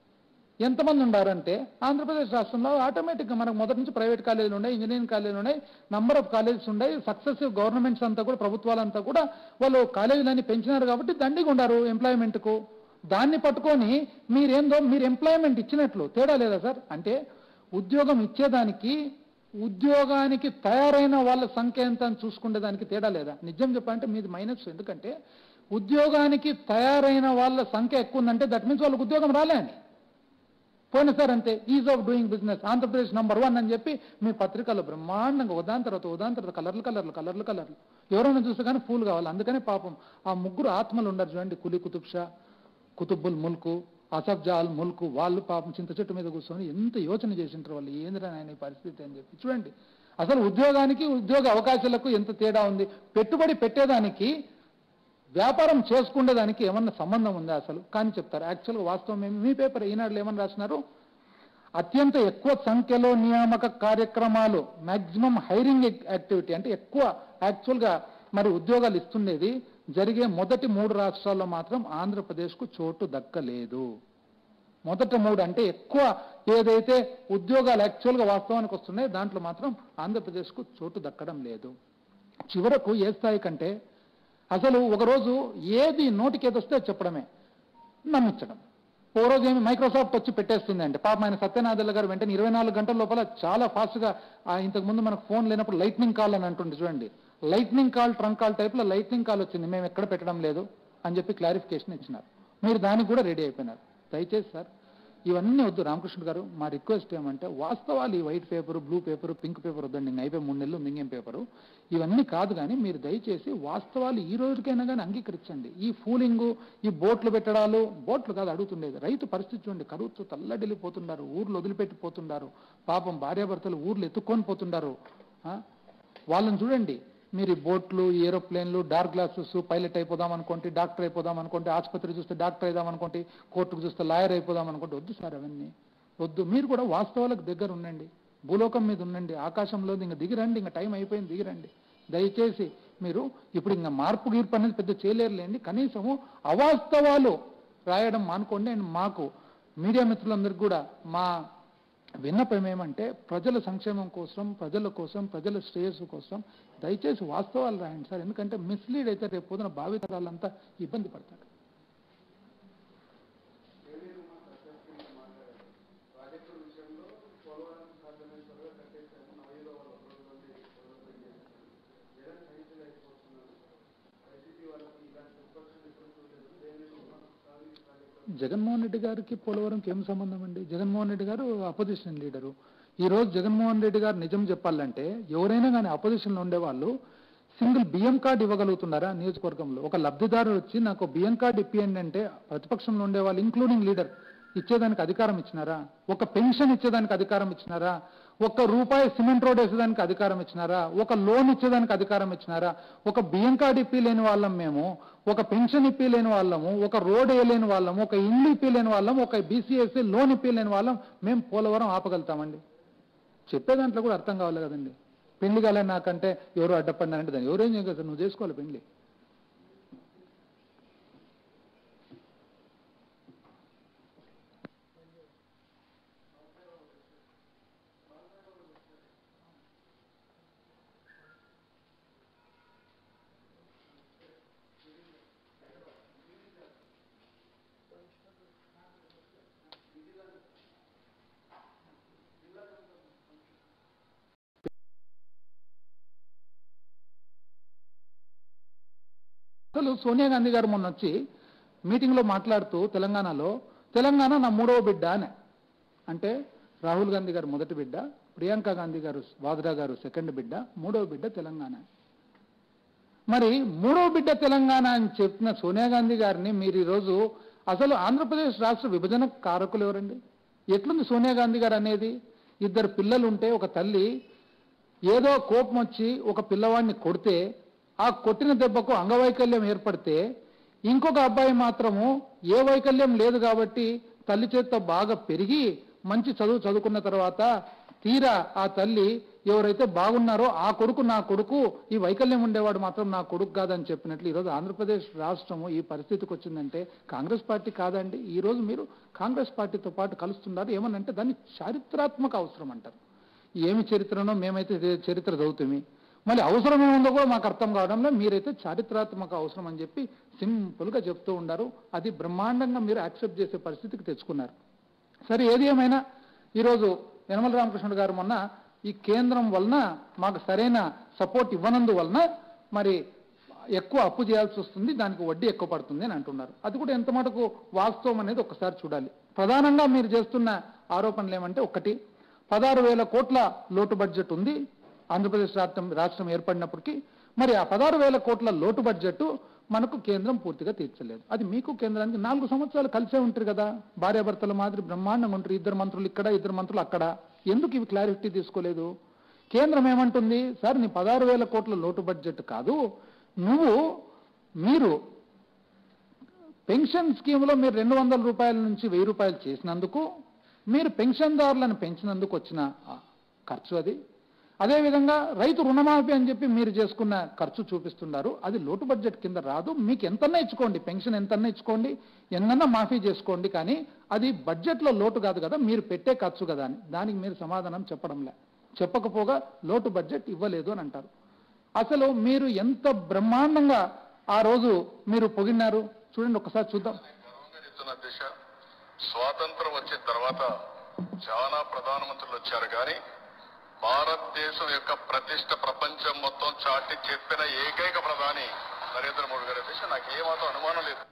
ఎంతమంది ఉండారంటే ఆంధ్రప్రదేశ్ రాష్ట్రంలో ఆటోమేటిక్గా మనకు మొదటి నుంచి ప్రైవేట్ కాలేజీలు ఉన్నాయి ఇంజనీరింగ్ కాలేజీలు ఉన్నాయి నంబర్ ఆఫ్ కాలేజెస్ ఉన్నాయి సక్సెసివ్ గవర్నమెంట్స్ అంతా కూడా ప్రభుత్వాలంతా కూడా వాళ్ళు కాలేజీలన్నీ పెంచినారు కాబట్టి దండిగా ఉండారు ఎంప్లాయ్మెంట్కు దాన్ని పట్టుకొని మీరేందో మీరు ఎంప్లాయ్మెంట్ ఇచ్చినట్లు తేడా లేదా సార్ అంటే ఉద్యోగం ఇచ్చేదానికి ఉద్యోగానికి తయారైన వాళ్ళ సంఖ్య ఎంత అని చూసుకునే దానికి తేడా లేదా నిజం చెప్పాలంటే మీది మైనస్ ఎందుకంటే ఉద్యోగానికి తయారైన వాళ్ళ సంఖ్య ఎక్కువ ఉందంటే దట్ మీన్స్ వాళ్ళకి ఉద్యోగం రాలే అని పోయినసారి అంతే ease of doing business Andhra Pradesh number one అని చెప్పి మీ పత్రికల్లో బ్రహ్మాండంగా ఉదాహరణ తర్వాత ఉదాహరణ తర్వాత కలర్లు కలర్లు కలర్లు కలర్లు ఎవరైనా చూస్తే కానీ ఫూల్ కావాలి అందుకనే పాపం ఆ ముగ్గురు ఆత్మలు ఉండరు చూడండి కులి కుతుబ్ షా కుతుబ్బుల్ ముల్కు అసఫ్ జాల్ ముల్కు వాళ్ళు పాపం చింత చెట్టు మీద కూర్చొని ఎంత యోచన చేసింటారు వాళ్ళు ఏందిరా నాయన ఈ పరిస్థితి అని చెప్పి చూడండి అసలు ఉద్యోగానికి ఉద్యోగ అవకాశాలకు ఎంత తేడా ఉంది పెట్టుబడి పెట్టేదానికి వ్యాపారం చేసుకునే దానికి ఏమన్నా సంబంధం ఉందా అసలు కానీ చెప్తారు యాక్చువల్గా వాస్తవం ఏమి మీ పేపర్ ఈనాడులో ఏమని రాసినారు అత్యంత ఎక్కువ సంఖ్యలో నియామక కార్యక్రమాలు మాక్సిమం హైరింగ్ యాక్టివిటీ అంటే ఎక్కువ యాక్చువల్గా మరి ఉద్యోగాలు ఇస్తుండేది జరిగే మొదటి మూడు రాష్ట్రాల్లో మాత్రం ఆంధ్రప్రదేశ్కు చోటు దక్కలేదు మొదట మూడు అంటే ఎక్కువ ఏదైతే ఉద్యోగాలు యాక్చువల్గా వాస్తవానికి వస్తున్నాయో దాంట్లో మాత్రం ఆంధ్రప్రదేశ్కు చోటు దక్కడం లేదు చివరకు ఏ స్థాయి కంటే అసలు ఒకరోజు ఏది నోటికి ఏది వస్తే అది చెప్పడమే నమ్మించడం ఓ రోజు ఏమి మైక్రోసాఫ్ట్ వచ్చి పెట్టేస్తుంది అంటే పాపం ఆయన సత్యనాథల్ల గారు వెంటనే ఇరవై నాలుగు గంటల లోపల చాలా ఫాస్ట్గా ఇంతకు ముందు మనకు ఫోన్ లేనప్పుడు లైట్నింగ్ కాల్ అని అంటుండే చూడండి లైట్నింగ్ కాల్ ట్రంక్ కాల్ టైప్లో లైట్నింగ్ కాల్ వచ్చింది మేము ఎక్కడ పెట్టడం లేదు అని చెప్పి క్లారిఫికేషన్ ఇచ్చినారు మీరు దానికి కూడా రెడీ అయిపోయినారు దయచేసి సార్ ఇవన్నీ వద్దు రామకృష్ణ గారు మా రిక్వెస్ట్ ఏమంటే వాస్తవాలు ఈ white paper blue paper pink paper వద్దండి ఇంక అయిపోయి మూడు నెలలు మింగేం పేపరు ఇవన్నీ కాదు కానీ మీరు దయచేసి వాస్తవాలు ఈ రోజుకైనా కానీ అంగీకరించండి ఈ ఫూలింగ్ ఈ బోట్లు పెట్టడాలు బోట్లు కాదు అడుగుతుండేది రైతు పరిస్థితి చూడండి కరువుతో తల్లడిల్లిపోతున్నారు ఊర్లు వదిలిపెట్టి పోతున్నారు పాపం భార్యాభర్తలు ఊర్లు ఎత్తుక్కొని పోతున్నారు ఆ? వాళ్ళని చూడండి మీరు ఈ బోట్లు ఈ ఏరోప్లేన్లు డార్క్ గ్లాసెస్ పైలట్ అయిపోదాం అనుకోండి డాక్టర్ అయిపోదాం అనుకోండి ఆసుపత్రి చూస్తే డాక్టర్ అయిదాం అనుకోండి కోర్టుకు చూస్తే లాయర్ అయిపోదాం అనుకోండి వద్దు సార్ అవన్నీ వద్దు మీరు కూడా వాస్తవాలకు దగ్గర ఉండండి భూలోకం మీద ఉండండి ఆకాశంలో ఇంకా దిగిరండి ఇంకా టైం అయిపోయింది దిగిరండి దయచేసి మీరు ఇప్పుడు ఇంకా మార్పు గీర్పు అనేది పెద్ద చేయలేరులేండి కనీసము అవాస్తవాలు రాయడం మానుకోండి అండ్ మాకు మీడియా మిత్రులందరికీ కూడా మా విన్నపం ఏమంటే ప్రజల సంక్షేమం కోసం ప్రజల కోసం ప్రజల శ్రేయస్సు కోసం దయచేసి వాస్తవాలు రాయండి సార్ ఎందుకంటే మిస్లీడ్ అయితే రేపు పొద్దున భావితరాలంతా ఇబ్బంది పడతారు జగన్మోహన్ రెడ్డి గారికి పోలవరంకి ఏం సంబంధం అండి జగన్మోహన్ రెడ్డి గారు అపోజిషన్ లీడరు ఈ రోజు జగన్మోహన్ రెడ్డి గారు నిజం చెప్పాలంటే ఎవరైనా కానీ అపోజిషన్లో ఉండేవాళ్ళు సింగిల్ బియ్యం కార్డు ఇవ్వగలుగుతున్నారా నియోజకవర్గంలో ఒక లబ్ధిదారు వచ్చి నాకు బియ్యం కార్డు ఇప్పియండి అంటే ప్రతిపక్షంలో ఉండేవాళ్ళు ఇంక్లూడింగ్ లీడర్ ఇచ్చేదానికి అధికారం ఇచ్చినారా ఒక పెన్షన్ ఇచ్చేదానికి అధికారం ఇచ్చినారా ఒక రూపాయి సిమెంట్ రోడ్ వేసేదానికి అధికారం ఇచ్చినారా ఒక లోన్ ఇచ్చేదానికి అధికారం ఇచ్చినారా ఒక బియ్యం కార్డు ఇప్పి లేని వాళ్ళం మేము ఒక పెన్షన్ ఇప్పి లేని వాళ్ళము ఒక రోడ్ వేయలేని వాళ్ళము ఒక ఇల్లు ఇప్పి లేని వాళ్ళం ఒక బీసీఎస్సీ లోన్ ఇప్పి లేని వాళ్ళం మేము పోలవరం ఆపగలుగుతామండి చెప్పే దాంట్లో కూడా అర్థం కావాలి కదండి పెళ్లి కాలే నాకంటే ఎవరు అడ్డపడినారంటే దాన్ని ఎవరేం చేయగలరు సార్? నువ్వు చేసుకోవాలి పెళ్లి అసలు సోనియా గాంధీ గారు మొన్న వచ్చి మీటింగ్లో మాట్లాడుతూ తెలంగాణలో తెలంగాణ నా మూడవ బిడ్డ అని అంటే రాహుల్ గాంధీ గారు మొదటి బిడ్డ ప్రియాంక గాంధీ గారు వాద్రా గారు సెకండ్ బిడ్డ మూడవ బిడ్డ తెలంగాణ మరి మూడవ బిడ్డ తెలంగాణ అని చెప్పిన సోనియా గాంధీ గారిని మీరు ఈరోజు అసలు ఆంధ్రప్రదేశ్ రాష్ట్ర విభజన కారకులు ఎవరండి ఎట్లుంది సోనియా గాంధీ గారు అనేది ఇద్దరు పిల్లలు ఉంటే ఒక తల్లి ఏదో కోపం వచ్చి ఒక పిల్లవాడిని కొడితే ఆ కొట్టిన దెబ్బకు అంగవైకల్యం ఏర్పడితే ఇంకొక అబ్బాయి మాత్రము ఏ వైకల్యం లేదు కాబట్టి తల్లి చేత్తో బాగా పెరిగి మంచి చదువు చదువుకున్న తర్వాత తీరా ఆ తల్లి ఎవరైతే బాగున్నారో ఆ కొడుకు నా కొడుకు ఈ వైకల్యం ఉండేవాడు మాత్రం నా కొడుకు కాదని చెప్పినట్లు ఈరోజు ఆంధ్రప్రదేశ్ రాష్ట్రము ఈ పరిస్థితికి వచ్చిందంటే కాంగ్రెస్ పార్టీ కాదండి ఈ రోజు మీరు కాంగ్రెస్ పార్టీతో పాటు కలుస్తున్నారు ఏమనంటే దాన్ని చారిత్రాత్మక అవసరం అంటారు ఏమి చరిత్రనో మేమైతే ఇదే చరిత్ర చదువుతామి మళ్ళీ అవసరం ఏముందో కూడా మాకు అర్థం కావడంలో మీరైతే చారిత్రాత్మక అవసరం అని చెప్పి సింపుల్గా చెప్తూ ఉండారు అది బ్రహ్మాండంగా మీరు యాక్సెప్ట్ చేసే పరిస్థితికి తెచ్చుకున్నారు సరే ఏది ఏమైనా ఈరోజు యనమల రామకృష్ణుడు గారు మొన్న ఈ కేంద్రం వలన మాకు సరైన సపోర్ట్ ఇవ్వనందు వలన మరి ఎక్కువ అప్పు చేయాల్సి వస్తుంది దానికి వడ్డీ ఎక్కువ పడుతుంది అని అంటున్నారు అది కూడా ఎంత మటుకు వాస్తవం అనేది ఒకసారి చూడాలి ప్రధానంగా మీరు చేస్తున్న ఆరోపణలు ఏమంటే ఒకటి పదహారు వేల కోట్ల లోటు బడ్జెట్ ఉంది ఆంధ్రప్రదేశ్ రాష్ట్రం రాష్ట్రం ఏర్పడినప్పటికీ మరి ఆ పదహారు వేల కోట్ల లోటు బడ్జెట్ మనకు కేంద్రం పూర్తిగా తీర్చలేదు అది మీకు కేంద్రానికి నాలుగు సంవత్సరాలు కలిసే ఉంటారు కదా భార్యాభర్తల మాదిరి బ్రహ్మాండంగా ఉంటారు ఇద్దరు మంత్రులు ఇక్కడ ఇద్దరు మంత్రులు అక్కడ ఎందుకు ఇవి క్లారిటీ తీసుకోలేదు కేంద్రం ఏమంటుంది సార్ నీ పదహారు వేల కోట్ల లోటు బడ్జెట్ కాదు నువ్వు మీరు పెన్షన్ స్కీమ్లో మీరు రెండు వందల రూపాయల నుంచి వెయ్యి రూపాయలు చేసినందుకు మీరు పెన్షన్దారులను పెంచినందుకు వచ్చిన ఆ, ఖర్చు అది అదేవిధంగా రైతు రుణమాఫీ అని చెప్పి మీరు చేసుకున్న ఖర్చు చూపిస్తున్నారు అది లోటు బడ్జెట్ కింద రాదు మీకు ఎంతన్నా ఇచ్చుకోండి పెన్షన్ ఎంతన్నా ఇచ్చుకోండి ఎన్నన్నా మాఫీ చేసుకోండి కానీ అది బడ్జెట్లో లోటు కాదు కదా మీరు పెట్టే ఖర్చు కదా అని దానికి మీరు సమాధానం చెప్పడంలే చెప్పకపోగా లోటు బడ్జెట్ ఇవ్వలేదు అని అంటారు అసలు మీరు ఎంత బ్రహ్మాండంగా ఆ రోజు మీరు పొగిన్నారు చూడండి ఒకసారి చూద్దాం గర్వంగా చెప్తున్న దిశ స్వాతంత్రం వచ్చిన తర్వాత చాలా ప్రధానమంత్రులు వచ్చారు కానీ భారతదేశం యొక్క ప్రతిష్ట ప్రపంచం మొత్తం చాటి చెప్పిన ఏకైక ప్రధాని నరేంద్ర మోడీ గారి దిశ నాకు ఏమాత్రం అనుమానం లేదు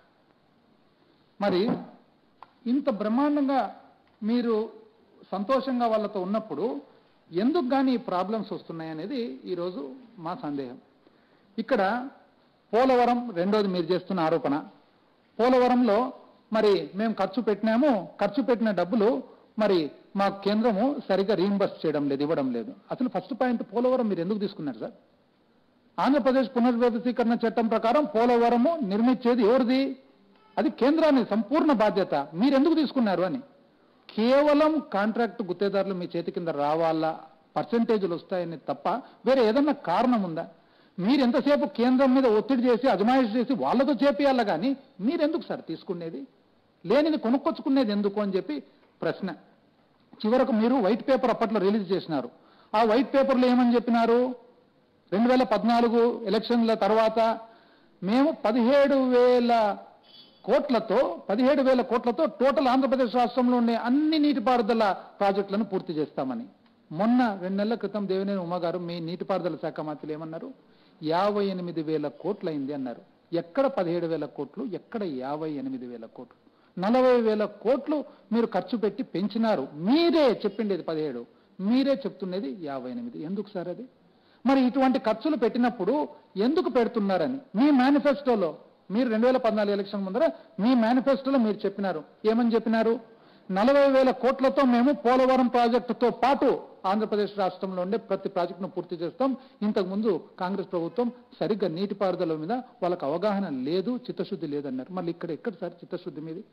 మరి ఇంత బ్రహ్మాండంగా మీరు సంతోషంగా వాళ్ళతో ఉన్నప్పుడు ఎందుకు కానీ ప్రాబ్లమ్స్ వస్తున్నాయి అనేది ఈరోజు మా సందేహం ఇక్కడ పోలవరం రెండోది మీరు చేస్తున్న ఆరోపణ పోలవరంలో మరి మేము ఖర్చు పెట్టినాము ఖర్చు పెట్టిన డబ్బులు మరి మా కేంద్రము సరిగ్గా రీయింబర్స్ చేయడం లేదు ఇవ్వడం లేదు అసలు ఫస్ట్ పాయింట్ పోలవరం మీరు ఎందుకు తీసుకున్నారు సార్ ఆంధ్రప్రదేశ్ పునర్వ్యవస్థీకరణ చట్టం ప్రకారం పోలవరము నిర్మించేది ఎవరిది అది కేంద్రాన్ని సంపూర్ణ బాధ్యత మీరెందుకు తీసుకున్నారు అని కేవలం కాంట్రాక్ట్ గుత్తేదారులు మీ చేతి కింద రావాలా పర్సంటేజీలు వస్తాయని తప్ప వేరే ఏదన్నా కారణం ఉందా మీరు ఎంతసేపు కేంద్రం మీద ఒత్తిడి చేసి అజమాయిషి చేసి వాళ్ళతో చేపియాలా కానీ మీరెందుకు సార్ తీసుకునేది లేనిది కొనుక్కొచ్చుకునేది ఎందుకు అని చెప్పి ప్రశ్న చివరకు మీరు వైట్ పేపర్ అప్పట్లో రిలీజ్ చేసినారు ఆ వైట్ పేపర్లో ఏమని చెప్పినారు రెండు వేల పద్నాలుగు ఎలక్షన్ల తర్వాత మేము పదిహేడు వేల కోట్లతో పదిహేడు వేల కోట్లతో టోటల్ ఆంధ్రప్రదేశ్ రాష్ట్రంలో ఉండే అన్ని నీటిపారుదల ప్రాజెక్టులను పూర్తి చేస్తామని మొన్న రెండు నెలల క్రితం దేవినేని ఉమా గారు మీ నీటిపారుదల శాఖ మంత్రులు ఏమన్నారు యాభై ఎనిమిది వేల కోట్లు అయింది అన్నారు ఎక్కడ పదిహేడు వేల కోట్లు ఎక్కడ యాభై ఎనిమిది వేల కోట్లు నలభై వేల కోట్లు మీరు ఖర్చు పెట్టి పెంచినారు మీరే చెప్పిండేది పదిహేడు మీరే చెప్తున్నది యాభై ఎనిమిది ఎందుకు సార్ అది మరి ఇటువంటి ఖర్చులు పెట్టినప్పుడు ఎందుకు పెడుతున్నారని మీ మేనిఫెస్టోలో మీరు రెండు వేల పద్నాలుగు ఎలక్షన్ ముందర మీ మేనిఫెస్టోలో మీరు చెప్పినారు ఏమని చెప్పినారు నలభై వేల కోట్లతో మేము పోలవరం ప్రాజెక్టుతో పాటు ఆంధ్రప్రదేశ్ రాష్ట్రంలో ఉండే ప్రతి ప్రాజెక్టును పూర్తి చేస్తాం ఇంతకు ముందు కాంగ్రెస్ ప్రభుత్వం సరిగ్గా నీటిపారుదల మీద వాళ్ళకి అవగాహన లేదు చిత్తశుద్ధి లేదన్నారు మళ్ళీ ఇక్కడ ఎక్కడ సార్ చిత్తశుద్ధి మీది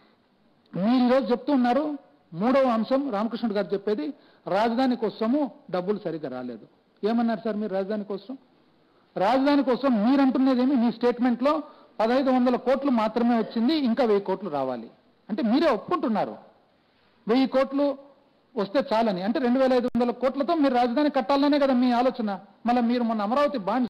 మీరు ఈరోజు చెప్తున్నారు మూడవ అంశం రామకృష్ణుడు గారు చెప్పేది రాజధాని కోసము డబ్బులు సరిగ్గా రాలేదు ఏమన్నారు సార్ మీరు రాజధాని కోసం రాజధాని కోసం మీరంటున్నది ఏమి మీ స్టేట్మెంట్లో పదహైదు వందల కోట్లు మాత్రమే వచ్చింది ఇంకా వెయ్యి కోట్లు రావాలి అంటే మీరే ఒప్పుకుంటున్నారు వెయ్యి కోట్లు వస్తే చాలని అంటే రెండు వేల ఐదు వందల కోట్లతో మీరు రాజధాని కట్టాలనే కదా మీ ఆలోచన మళ్ళీ మీరు మొన్న అమరావతి బాండ్